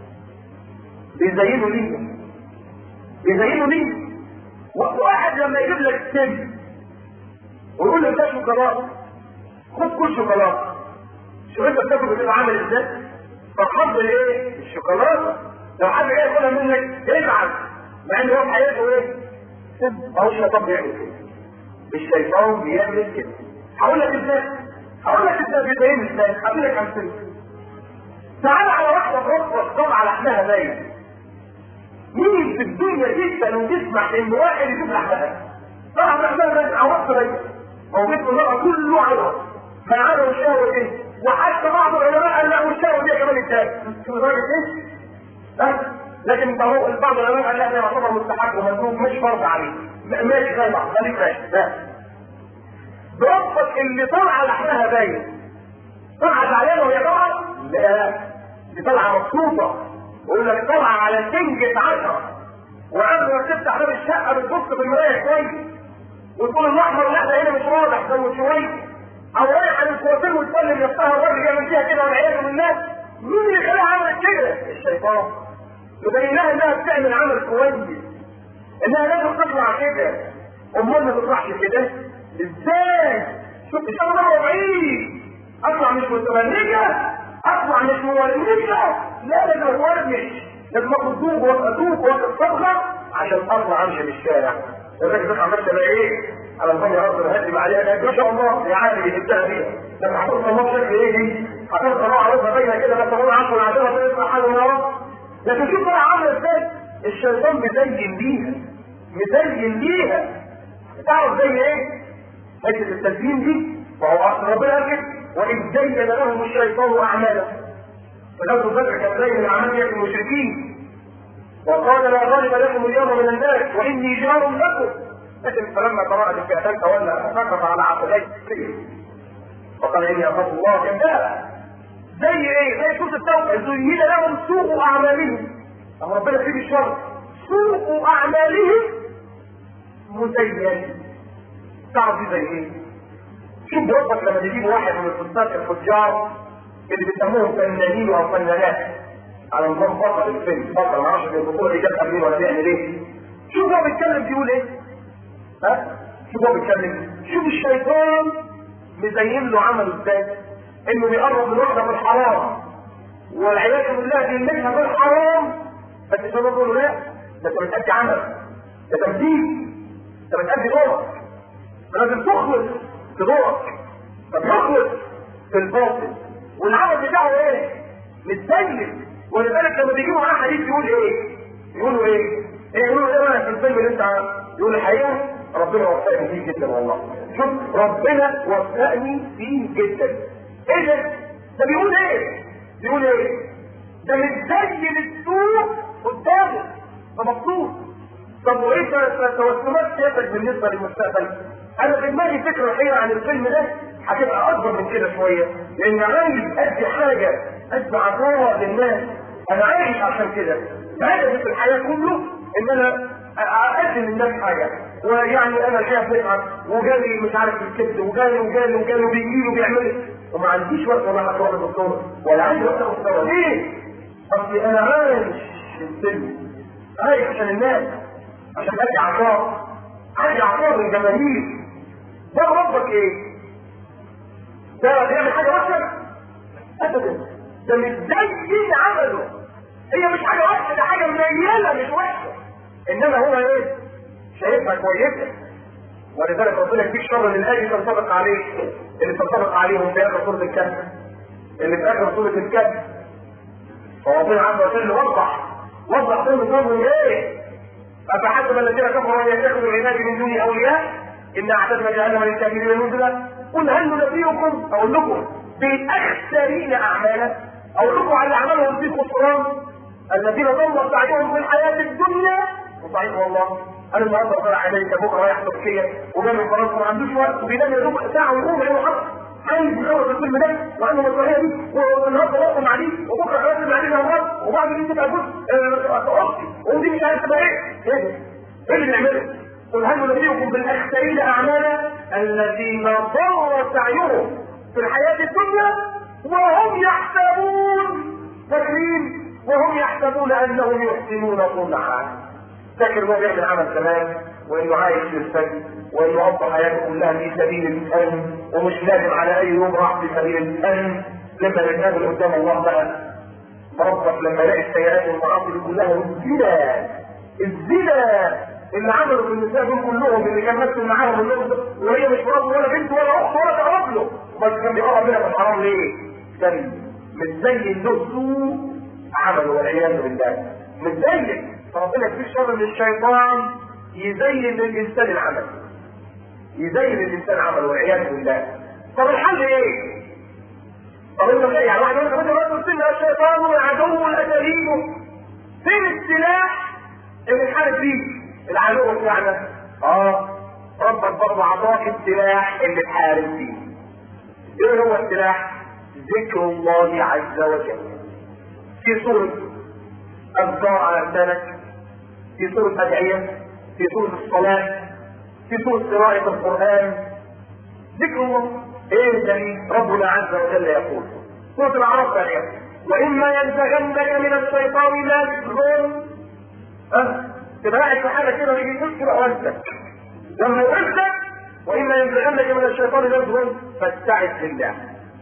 بيزينه لينا بيزينه لينا واحد لما يجيب لك سن ويقول لك ده شوكولاته خد كل شوكولاته شوف انت بتاكل بتبقى عامل ازاي فرحان بالايه؟ الشوكولاته لو حد جاي ياكلها منك ازعل مع ان هو في حياته ايه؟ سن ما هو الشيطان بيعمل كده الشيطان بيعمل كده هقول لك ازاي هقول لك ازاي بيبين ازاي هقول لك امثله تعال على واحده رفض طبعا لحمها باين مين في الدنيا جدا وتسمح ان واحد يجيب لحمها طبعا لحمها باين عوضت باين هو بيت المرأة كله عوض ما عدا الشهوة دي وحتى بعض العلماء قال لا والشهوة دي كمان ازاي شو درجة ايه؟ ها؟ لكن بعض العلماء قال لا ده يعتبر مستحب ومندوب مش فرض عليه ماشي زي بعض خليك ماشي لا بربك اللي طالعه لحمها باين طالعه زعلانه وهي طالعه لا دي طالعه مبسوطه يقول لك طالعه على سنجة عشرة وقبل ما تفتح باب الشقه بتبص في المرايه كويس وتقول الاحمر لا ده هنا مش واضح زود شويه او رايح على الكوافير وتسلم نفسها الراجل يعمل فيها كده والعياذ بالله مين اللي خلاها عملت كده؟ الشيطان يبين لها انها بتعمل عمل كويس انها لازم تطلع كده امال ما تطلعش كده ازاي شوف الشغل ده بعيد اطلع مش متبرجه اطلع مش مورنجه لا لازم اتورنج لازم اخد دوب وادوب واخد صبغه عشان اطلع امشي في الشارع الراجل ده عملت بقى ايه على نظام يا رب الهدي عليها ما شاء الله يا عادي جبتها بيها لما هتوصل الله بشكل ايه دي هتوصل الله عروضها باينه كده بس هو عشان عشان تطلع حاجه من ورا لكن شوف بقى عامله ازاي الشيطان مزين بيها مزين بيها تعرف زي ايه؟ حته التزيين دي وهو اصل ربنا قال كده واذ زين لهم الشيطان اعمالهم فلو بدر كان زين من عمليه المشركين وقال لا غالب لكم اليوم من الناس واني جار لكم لكن فلما تراءت الفئتان تولى سقط على عقبيه وقال اني اخاف الله كذاب زي ايه؟ زي سوره التوبه زين لهم سوء اعمالهم اما ربنا فيه الشر سوء اعمالهم مزين تعرف زي ايه؟ شوف ربك لما تجيب واحد من الفساد الفجار اللي بيسموهم فنانين او فنانات على نظام بطل الفيلم بطل ما اعرفش البطوله دي جت مين ولا بيعمل ايه شوف هو بيتكلم بيقول ايه ها شوف هو بيتكلم شوف الشيطان مزين له عمله ازاي انه بيقرب من واحده بالحرام والعياذ بالله بيملكها بالحرام بس الشيطان بيقول له لا ده انت بتأدي عمل ده تمثيل انت بتأدي دورك لازم تخلص في دورك فبيخلص في الباطل والعمل بتاعه ايه؟ متسلم ولذلك لما بيجيبوا معاه حديث يقول ايه؟ يقولوا ايه؟ ايه يقولوا ايه بقى في الفيلم اللي انت يقول الحقيقه ربنا وفقني فيه جدا والله شوف ربنا وفقني فيه جدا ايه ده؟ ده بيقول ايه بيقول ايه ده متزين السوق قدامه ده مبسوط طب وايه توسمات سيادتك بالنسبه للمستقبل انا في دماغي فكره الحقيقه عن الفيلم ده هتبقى اكبر من كده شويه لان عايز ادي حاجه ادي عطاء للناس انا عايش عشان كده هدفي في الحياه كله ان انا اقدم للناس حاجه ويعني انا الحقيقه بتعب وجالي مش عارف الكبد وجالي وجالي وجالي وبيجي له بيعمل وما عنديش وقت ولا هتروح للدكتور ولا عندي وقت اخد دواء ليه؟ اصلي انا عايش الفيلم عايش عشان الناس عشان ادي عطاء ادي عطاء للجماهير ده ربك ايه؟ ده بيعمل حاجه وحشه؟ ابدا ده متزين عمله هي مش حاجه وحشه ده حاجه منيله مش وحشه انما هو ايه؟ شايفها كويسه ولذلك ربنا يكفيك شر للاجل تنطبق عليه اللي تنطبق عليهم في اخر سوره الكهف اللي في اخر سوره الكهف فربنا عز وجل وضح وضح سن قومهم ايه؟ افحسب الذين كفروا ان يتخذوا العباد من دوني اولياء ان اعتدنا جهنم للكافرين نزلا قل هل ننبئكم اقول لكم بالاخسرين اعمالا اقول لكم على اعمالهم في خسران الذين ضل سعيهم في الحياه الدنيا وصحيح والله انا النهارده طالع امريكا بكره رايح تركيا وجاي من فرنسا ما عندوش وقت وبينام يا دوب ساعه وربع يوم عايز يخلص الفيلم ده وعنده مسؤوليه دي والنهارده واقف مع دي وبكره هنزل عليه الامراض وبعد دي تبقى جزء اختي ودي مش عارف تبقى ايه؟ ايه ده؟ ايه اللي بنعمله؟ قل هل ننبئكم بالاخسرين اعمالا الذين ضل سعيهم في الحياه الدنيا وهم يحسبون فاكرين وهم يحسبون انهم يحسنون صنعا فاكر انه بيعمل عمل كمان وانه عايش في السجن وانه قضى حياته كلها في سبيل الامن ومش لازم على اي يوم راح في سبيل الامن لما نتقابل قدام الله بقى ربك لما يلاقي السيئات والمعاصي دي كلها والزنا الزنا اللي عملوا في النساء دول كلهم اللي كان مثل معاهم النص وهي مش مرض ولا بنت ولا اخت ولا تقرب له بس كان بيقرب منها في الحرام ليه؟ كان متزين له سوء عمله والعياذ بالله متزين فربنا يكفيه شر من الشيطان يزين للانسان العمل يزين للانسان عمل والعياذ بالله طب الحل ايه؟ طب انت يعني واحد يقول لك انت قلت لي الشيطان والعدو الاساليب فين السلاح اللي نحارب بيه العدو بتاعنا؟ اه ربك برضه عطاك السلاح اللي تحارب بيه ايه هو السلاح؟ ذكر الله عز وجل في سورة أذكار على لسانك في سورة أدعية في سورة الصلاة في سورة قراءة القرآن ذكر الله ايه الدليل ربنا عز وجل يقول سورة العرب ثانية وإما ينزغنك من الشيطان نزغ ها تبقى قاعد في حالة كده ويجي يذكر أوانتك لما يقولك وإما ينزغنك من الشيطان نزغ فاستعذ بالله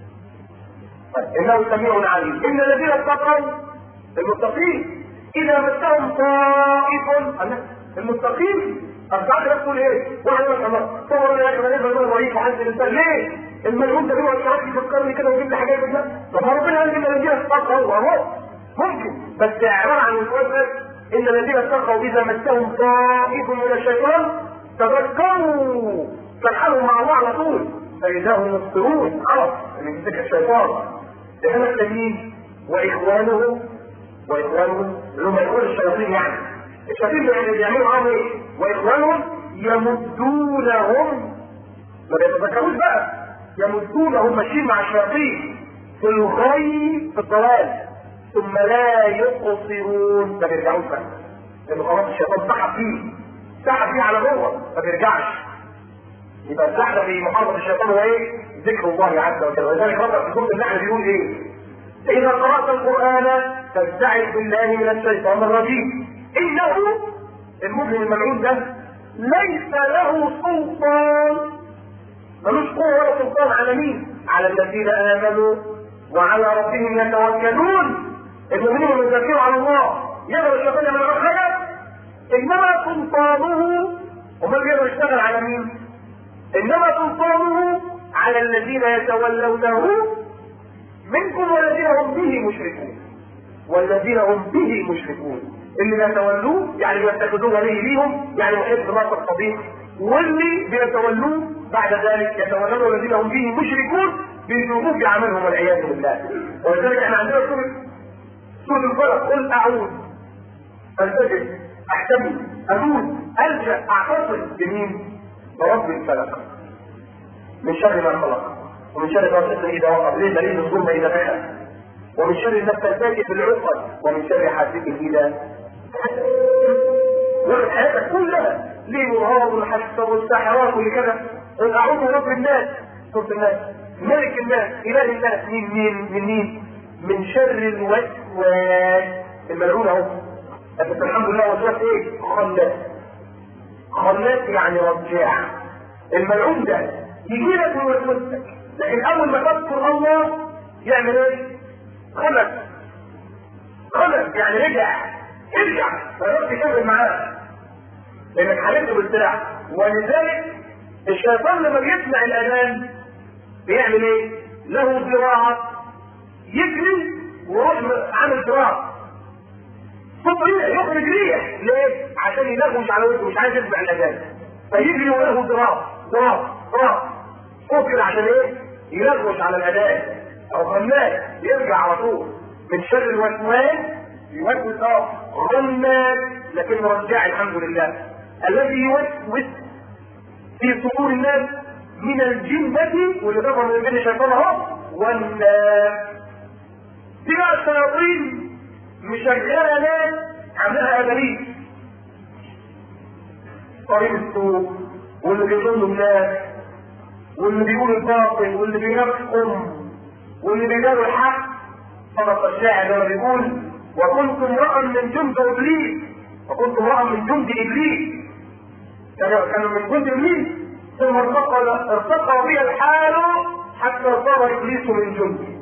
إنه سميع عليم إن الذين اتقوا المتقين إذا مسهم طائف المستقيم أرجعت بس تقول إيه؟ واحد يقول الله صور لي يا أخي أنا نقدر رهيب وحاسس الإنسان ليه؟ الملعون ده بيقعد ساعات يفكرني كده ويجيب لي حاجات كده طب ما ربنا قال إن الذين اتقوا أهو ممكن بس عبارة عن السؤال إن الذين اتقوا إذا مسهم طائف من الشيطان تذكروا فالحالهم مع الله على طول فإذا هم مبصرون عرف إن يمسك الشيطان لأن التانيين وإخوانه واخوانهم اللي هم يقول الشياطين يعني الشياطين يعني بيعملوا معاهم ايه؟ واخوانهم يمدونهم ما بيتذكروش بقى يمدونهم ماشيين مع الشياطين في الغي في الضلال ثم لا يقصرون ما بيرجعوش بقى لان خلاص الشيطان سحب فيه سحب فيه على جوه ما بيرجعش يبقى السحب في محاربه الشيطان هو ايه؟ ذكر الله عز وجل ولذلك ربنا في سوره النحل بيقول ايه؟ إذا قرأت القرآن فاستعذ بالله من الشيطان الرجيم إنه المؤمن الملعون ده ليس له سلطان ملوش قوة ولا سلطان على مين؟ على الذين آمنوا وعلى ربهم يتوكلون المؤمنين المتوكلون على الله يقدر الشيطان يعمل حاجة إنما سلطانه ومن يقدر يشتغل على مين؟ إنما سلطانه على الذين يتولونه منكم والذين هم به مشركون والذين هم به مشركون اللي بيتولوه يعني بيتخذوه ولي ليهم يعني محب ناصر صديق واللي بيتولوه بعد ذلك يتولون الذين هم به مشركون بذنوب يعملهم والعياذ بالله ولذلك احنا عندنا سوره سوره الفلق قل اعوذ الفجر احتمي اموت الجا اعتصم بمين؟ برب الفلق من شر ما خلق ومن شر غاسق اذا وقب ليه دليل الظلم اذا دخل ومن شر النفاثات في العقد ومن شر حاسد اذا واخد حياتك كلها ليه والهرب والحسد والساحرات والكذا قل اعوذ برب الناس سوره الناس ملك الناس اله الناس مين مين من مين من شر الوسواس الملعون اهو بس الحمد لله وسواس ايه خلاص خلاص يعني رجاع الملعون ده يجي لك من وسوستك لكن اول ما تذكر الله يعمل ايه خلص خلص يعني رجع ارجع ما تكمل معاه لانك حالته بالسلاح ولذلك الشيطان لما بيسمع الاذان بيعمل ايه؟ له ذراع يجري ويروح عامل ذراع صوت ريح يخرج ريح ليه؟ عشان يلغوش على وجهه مش عايز يسمع الاذان فيجري وله ذراع ذراع ذراع صوت كده عشان ايه؟ يلغوش على الاذان او غناك يرجع على طول من شر الوسواس يوسوس اه غناك لكن مرجع الحمد لله الذي يوسوس في صدور الناس من الجنة واللي طبعا من الجن شيطان اهو والناس دي بقى الشياطين مشغلة ناس عاملها اباليس طريق السوق واللي بيضل الناس واللي بيقول الباطل واللي بينافقهم واللي بيداروا الحق صدق الشاعر لما بيقول وكنت امرأ من جند ابليس وكنت امرأ من جند ابليس كانوا من جند ابليس ثم ارتقى ارتقى بي الحال حتى صار ابليس من جندي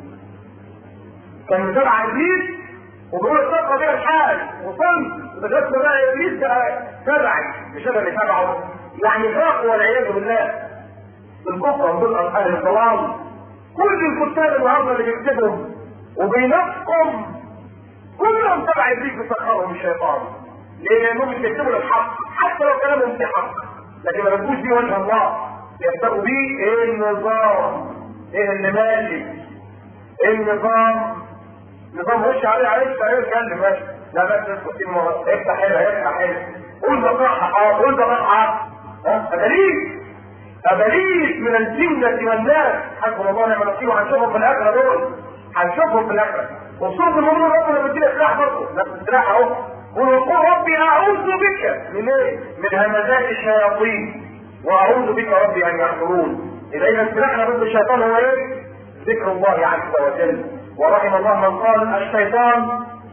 كان تبع ابليس وبيقول ارتقى بي الحال وصلت لغايه بقى ابليس بقى تبعي مش انا اللي تبعه يعني فاق والعياذ بالله الكفر دول اهل الضلال كل الكتاب النهارده اللي بيكتبهم وبينافقهم كلهم تبع ابليس بيسخرهم الشيطان لانهم بيكتبوا الحق حتى لو كلامهم في حق لكن ما بيكونش بيه وجه الله يبتغوا بيه ايه النظام ايه اللي ماشي ايه النظام نظام وش عليه عليك فايه اتكلم ماشي لا بس اسكت مرة افتح هنا افتح هنا قول بصراحة اه قول بصراحة ها ابليس ابليس من الجنة والناس حسبنا الله ونعم الوكيل وهنشوفهم في الاخرة دول هنشوفهم في الاخرة وصوت المؤمنين ربنا بيدينا سلاح برضه نفس السلاح اهو ويقول ربي اعوذ بك من ايه؟ من همزات الشياطين واعوذ بك ربي ان يحضرون اذا سلاحنا ضد الشيطان هو ايه؟ ذكر الله عز وجل ورحم الله من قال الشيطان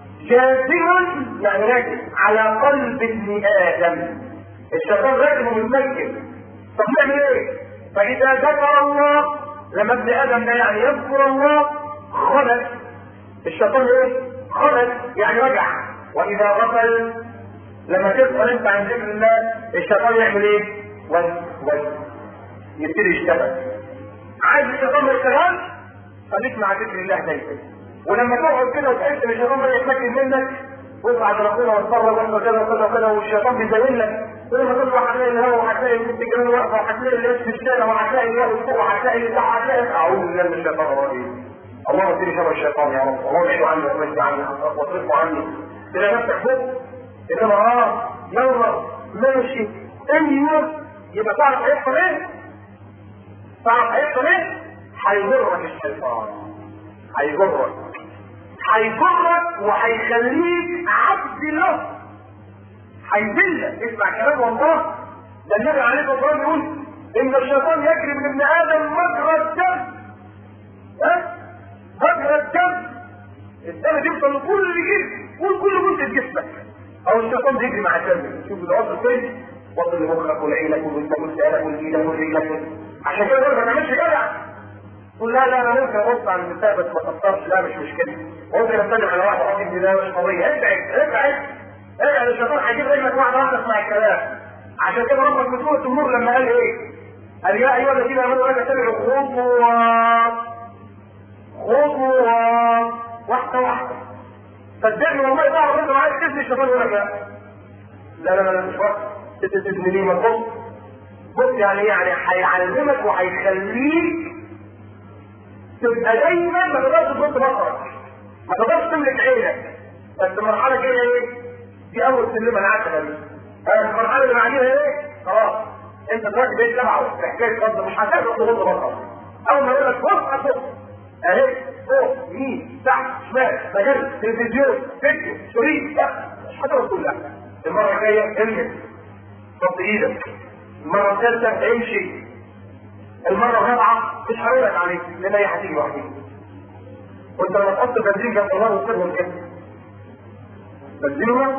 جاثم يعني راكب على قلب ابن ادم الشيطان راكب ومتمكن طب نعمل ايه؟ فاذا ذكر الله لما ابن ادم ده يعني يذكر الله خلت الشيطان ايه؟ خلت يعني رجع واذا غفل لما تغفل انت عن ذكر الله الشيطان يعمل ايه؟ وز وز يبتدي يشتغل عايز الشيطان ما يشتغلش خليك مع ذكر الله دايما ولما تقعد كده وتحس ان الشيطان بدا يتمكن منك واطلع على ربنا واتفرج واعمل كذا وكذا وكذا والشيطان بيزين لك كل ما تطلع هتلاقي الهواء وهتلاقي البنت كمان واقفه وهتلاقي الناس في الشارع وهتلاقي الهواء فوق وهتلاقي اللي تحت هتلاقي اعوذ بالله من الشيطان الرجيم اللهم اديني شر الشيطان يا رب اللهم ابعده عني وابعد عني واصرفه عني تلاقي نفسك فوق انما اه يلا ماشي ايوه يبقى تعرف هيحصل ايه؟ تعرف هيحصل ايه؟ هيضرك الشيطان هيجرك هيجرك وهيخليك عبد له هيذلك اسمع كلام والله ده النبي عليه الصلاه والسلام يقول ان الشيطان يجري من ابن ادم مجرى الدم ها مجرى الدم الدم بيوصل لكل جسم كل كل جزء جسمك او الشيطان بيجري مع الدم شوف العصر فين وصل لمخك ولعينك وجسمك وسالك وايدك ورجلك عشان كده ما تعملش جدع قول لا لا انا ممكن ابص على النساء بس ما تقصرش لا مش مشكله ممكن استلم على واحده واحد دي لا مش قضيه ابعد ابعد ابعد الشيطان هيجيب رجلك واحده واحده اسمع الكلام عشان كده ربك في سوره النور لما قال ايه؟ قال يا ايها الذين امنوا لا تتبعوا خطوات خطوات واحده واحده صدقني والله بعض انت عايز تبني الشيطان يقول لك لا لا لا لا مش وقت تبني ليه ما تبص بص يعني يعني هيعلمك وهيخليك تبقى دايما ما تقدرش تبص بصرك ما تقدرش تملك عينك بس المرحله الجايه ايه؟ دي اول سلمه العتبه دي المرحله اللي بعديها ايه؟ خلاص انت دلوقتي بقيت تبعه في حكايه قصد مش هتقدر تغض بصرك اول ما يقول لك بص هتبص اهي فوق يمين تحت شمال مجال تلفزيون فيديو شريط مش هتقدر كلها المره الجايه المس حط ايدك المره الثالثه امشي المره الرابعه مش هقول لك عليك لان هي هتيجي لوحدها وانت لما تحط بنزين جنب النار وتسيبهم كده بنزينهم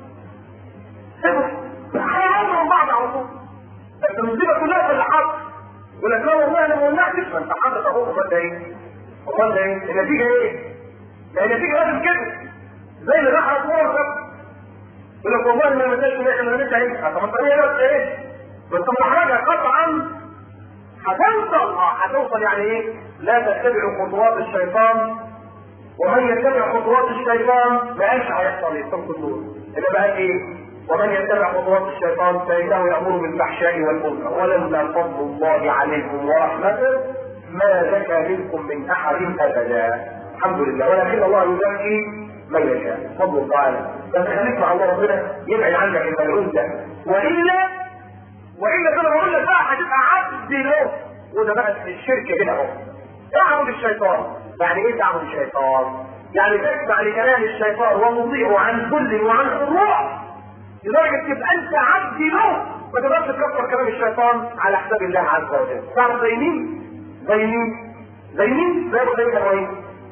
سيبهم هيعملوا من بعض على طول بس المصيبه كلها في اللي حط يقول لك لا والله انا ما ولعتش ما انت حاطط اهو امال ده ايه؟ امال ده ايه؟ النتيجه ايه؟ ما النتيجه لازم كده زي اللي راح رسول يقول لك والله ما مساش من احنا لسه هينفع طب انت ايه ايه؟ بس محرجه قطعا هتوصل اه هتوصل يعني ايه؟ لا تتبعوا خطوات الشيطان ومن يتبع خطوات الشيطان ما قالش هيحصل ايه؟ صوت النور انما قال ايه؟ ومن يتبع خطوات الشيطان فانه يامر بالفحشاء والمنكر ولولا فضل الله عليكم ورحمته ما زكى منكم من احد ابدا الحمد لله ولكن الله يزكي من يشاء فضل الله تعالى بس خليك مع الله ربنا يبعد عنك الملعون ده والا والا كده بقول لك بقى هتبقى عبد له وده بقى الشرك هنا اهو تعبد الشيطان يعني ايه تعبد الشيطان؟ يعني تسمع لكلام الشيطان ومطيعه عن كل وعن خضوع لدرجه تبقى انت عبد له ما تقدرش تكفر كلام الشيطان على حساب الله عز وجل تعرف زي مين؟ زي مين؟ زي مين؟ زي سيدنا ابراهيم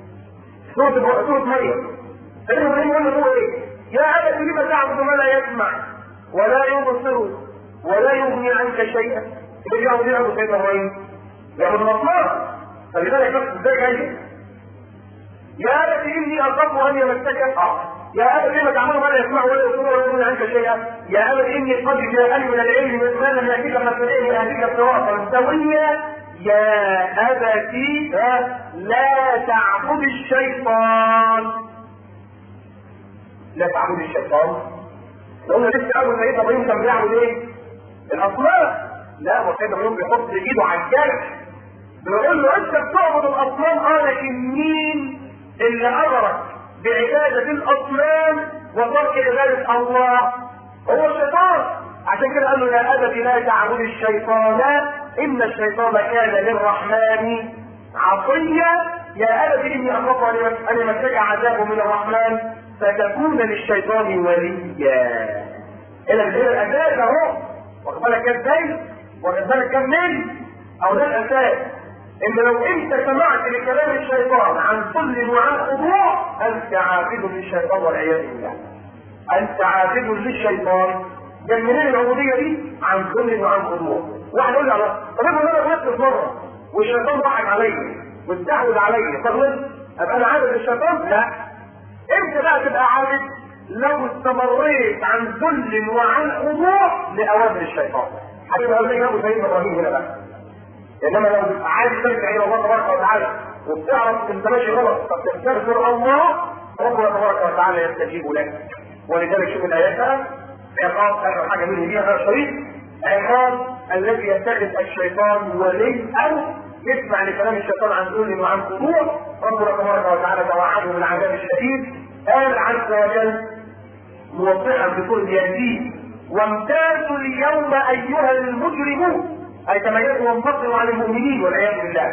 سورة سورة مريم سيدنا ابراهيم يقول له هو ايه؟ يا ابت لم تعبد ما لا يسمع ولا يبصر ولا يغني عنك شيئا اللي بيعبد يعبد سيدنا ابراهيم يعبد الاصنام فلذلك نفس ازاي جاي يا ابت اني اخاف ان يمسك اه يا ابت لما تعملوا ما لا يسمع ولا يبصر ولا يغني عنك شيئا يا ابت اني قد جاءني من العلم ما لم ياتيك مثلين يهديك صراطا سويا يا ابت لا تعبد الشيطان لا تعبد الشيطان قلنا لسه ابو سيدنا ابراهيم كان بيعبد ايه؟ الاصنام لا هو سيدنا ابراهيم بيحط ايده على الجرح بيقول له انت بتعبد الاصنام اه لكن مين اللي امرك بعباده الاصنام وترك عباده الله هو الشيطان عشان كده قال له يا ابت لا تعبد الشيطان ان الشيطان كان للرحمن عصيا يا ابت اني اخاف ان يمسك عذاب من الرحمن فتكون للشيطان وليا الى هنا الاساس اهو واخد بالك ازاي؟ واخد بالك كم من؟ او ده الاساس ان لو انت سمعت لكلام الشيطان عن كل وعن خضوع انت عابد للشيطان والعياذ بالله انت عابد للشيطان ده منين العبوديه دي عن كل وعن خضوع واحد يقول لي الله طب انا انا غلطت مره والشيطان ضحك عليا واستحوذ عليا طب ابقى انا عابد للشيطان؟ لا امتى بقى تبقى عابد لو استمريت عن ذل وعن خضوع لاوامر الشيطان هتبقى زي ابو سيدنا ابراهيم هنا بقى انما لو عايز ترجع الى الله تبارك وتعالى وبتعرف انت ماشي غلط فبتستغفر الله ربنا تبارك وتعالى يستجيب لك ولذلك شوف الايات بقى عقاب اخر حاجه منه دي هذا الشريط عقاب الذي يتخذ الشيطان ولي او يسمع لكلام الشيطان عن ذل وعن خضوع ربنا تبارك وتعالى توعده بالعذاب الشديد قال عز وجل موضحا بكل يهديه وامتازوا اليوم ايها المجرمون اي تميزوا وانتصروا عن المؤمنين والعياذ بالله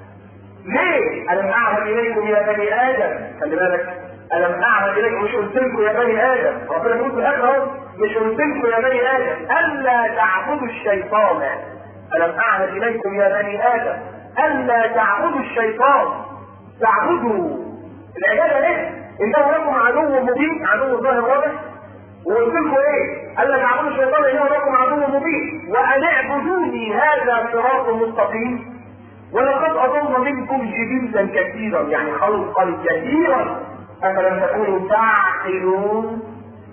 ليه؟ الم اعهد اليكم يا بني ادم خلي بالك الم اعهد اليكم مش قلت لكم يا بني ادم ربنا بيقول في الاخر اهو مش قلت لكم يا بني ادم الا تعبدوا الشيطان الم اعهد اليكم يا بني ادم الا تعبدوا الشيطان تعبدوا العباده ليه؟ انه لكم عدو مبين عدو ظاهر واضح وقلت لكم ايه؟ قال لك اعبدوا الشيطان انه لكم عدو مبين وان اعبدوني هذا صراط مستقيم ولقد اضل منكم جبلا كثيرا يعني خلقا كثيرا افلم تكونوا تعقلون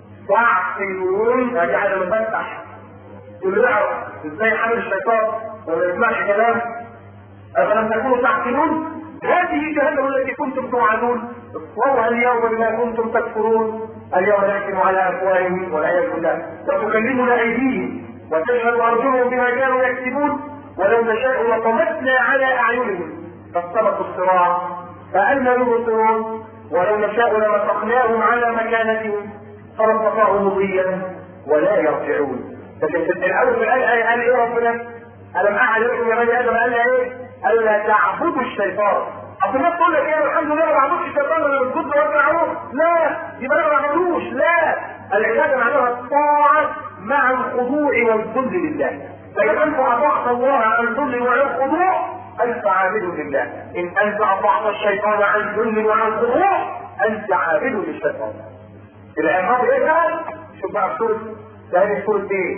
تعقلون هذه حاجه مفتح تقول له اعرف ازاي حمل الشيطان وما يسمعش كلام افلم تكونوا تعقلون هذه جهنم التي كنتم توعدون اصلوها اليوم بما كنتم تكفرون اليوم نحكم على افواههم والعياذ بالله وتكلمنا ايديهم وتشهد ارجلهم بما كانوا يكسبون ولو نشاء لطمسنا على اعينهم فاستبقوا الصراع فأنا يبصرون ولو نشاء لمسخناهم على مكانتهم فما استطاعوا مضيا ولا يرجعون لكن في الاول في الايه قال ايه ربنا؟ الم اعهد لكم يا بني ادم قال ايه؟ قال لا تعبدوا الشيطان اصل الناس تقول لك ايه الحمد لله ما بعبدش الشيطان انا بسجد وارجع اروح لا يبقى انا ما بعبدوش لا العباده معناها الطاعه مع الخضوع والذل لله فاذا انت اطعت الله عن الذل وعن الخضوع انت عابد لله ان انت اطعت الشيطان عن ذل وعن خضوع انت عابد للشيطان العقاب ايه بقى؟ شوف بقى سورة ده هذه سورة ايه؟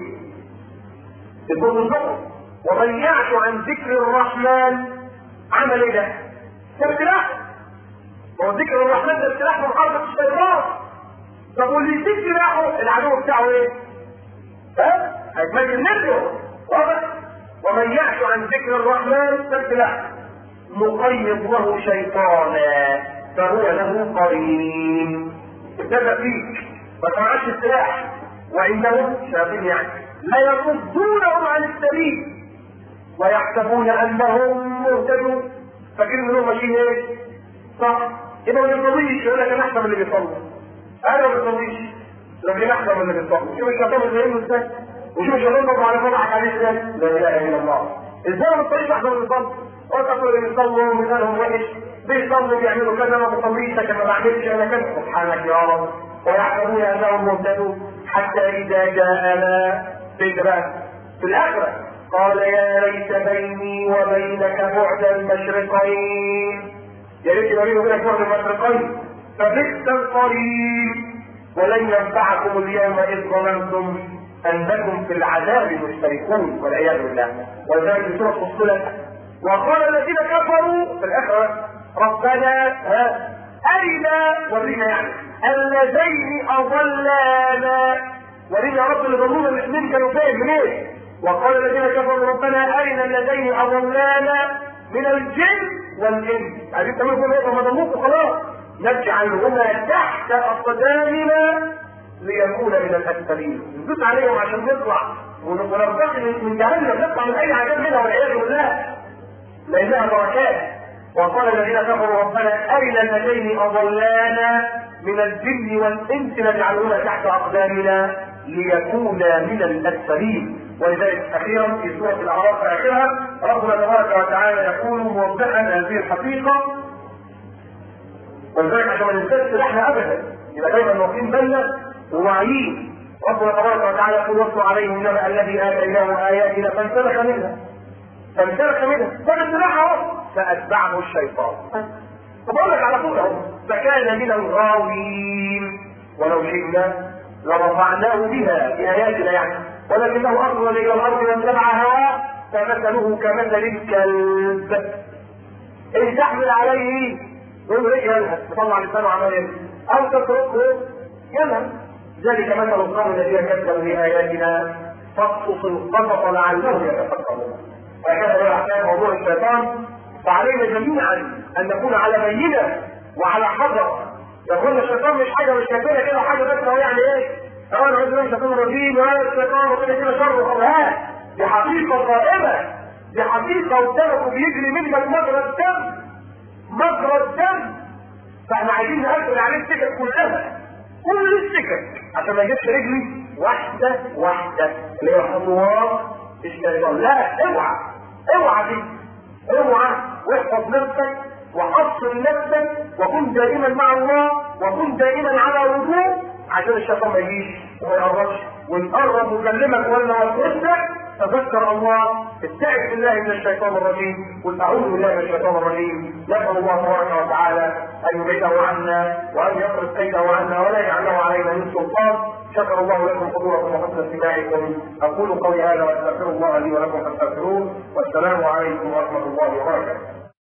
الجزء الزمر ومن يعش عن ذكر الرحمن عمل ايه ده؟ ده ابتلاء هو ذكر الرحمن ده ابتلاء من حرب الشيطان طب واللي يسيب سلاحه العدو بتاعه ايه؟ ها؟ هيتمجد نفسه واضح؟ ومن يعش عن ذكر الرحمن ده ابتلاء نقيض له شيطانا فهو له قرين ابتدى فيك ما سمعش السلاح وانهم شايفين يعني لا يصدونهم عن السبيل ويحسبون انهم مهتدون فاكرين انهم ماشيين ايه؟ صح يبقى ما بيصليش يقول لك انا احسن من اللي بيصلي انا ما بيصليش لكن احسن من اللي بيصلي شوف الشيطان بيفهمه ازاي وشوف الشيطان برضه على فرحك عليه ازاي لا اله الا الله ازاي ما بتصليش احسن من اللي بيصلي وتقول اللي بيصلوا مثالهم وحش بيصلوا بيعملوا كذا ما بصليش لكن ما بعملش انا كذا سبحانك يا رب ويحسبون انهم مهتدون حتى اذا جاءنا فين بقى؟ في الاخره قال يا ليت بيني وبينك بعد المشرقين يا ريت بيني وبينك بعد المشرقين فبئس القريب ولن ينفعكم اليوم اذ ظننتم انكم في العذاب مشتركون والعياذ بالله ولذلك في سوره فصلت وقال الذين كفروا في الاخره ربنا ها أرنا ورينا يعني اللذين أضلانا ورينا يا رب اللي ضلونا الاثنين كانوا فين منين؟ وقال الذين كفروا ربنا أرنا اللذين أضلانا من الجن والإنس عايزين تعملوا ايه؟ ما ضلوكوا خلاص نجعلهما تحت أقدامنا ليكون من الأسفلين ندوس عليهم عشان نطلع ونرتقي من جهنم نطلع من أي عذاب منها والعياذ بالله لأنها بركات وقال الذين كفروا ربنا أرنا اللذين أضلانا من الجن والإنس نجعلهما تحت أقدامنا ليكونا من الأسفلين ولذلك أخيرا في سورة الأعراف في آخرها ربنا تبارك وتعالى يقول موضحا هذه الحقيقة ولذلك عشان ما ننساش سلاحنا أبدا يبقى دايما واقفين بالنا وواعيين ربنا تبارك وتعالى يقول واتلو عليهم النبأ الذي آتيناه آياتنا فانسلخ منها فانسلخ منها فقد سلاح اهو فأتبعه الشيطان طب اقول لك على طول اهو فكان من الغاوين ولو شئنا لرفعناه بها بآياتنا يعني ولكنه أصل إلى الأرض واتبع هواه فمثله كمثل الكلب إن تحمل عليه يقول ايه يلهث تطلع لسانه عمال يلهث أو تتركه يلهث ذلك مثل القوم الذين كذبوا بآياتنا فاقصص القصص لعلهم يتفكرون هكذا هو احكام موضوع الشيطان فعلينا جميعا ان نكون على بينه وعلى حذر يقول الشيطان مش حاجه مش كافيه كده حاجه بس هو يعني ايه؟ اه انا عايز الشيطان الرجيم وهذا الشيطان وكده كده شر وخبرات دي حقيقه قائمه دي حقيقه قدامك وبيجري منك مجرى الدم مجرى الدم فاحنا عايزين نقفل عليه السكك كلها كل السكك عشان ما يجيبش رجلي واحده واحده اللي هي خطوات الشيطان لا اوعى اوعى دي اوعى واحفظ نفسك وحصن نفسك وكن دائما مع الله وكن دائما على وضوء عشان الشيطان ما يجيش وما يقربش ونقرب ونكلمك ولا نفسك تذكر الله استعذ بالله من الشيطان الرجيم قل اعوذ بالله من الشيطان الرجيم نسال الله تبارك وتعالى ان يبعده عنا وان يصرف كيده عنا ولا يجعله علينا من سلطان شكر الله لكم حضوركم وحسن استماعكم اقول قولي هذا واستغفر الله لي ولكم فاستغفروه والسلام عليكم ورحمه الله وبركاته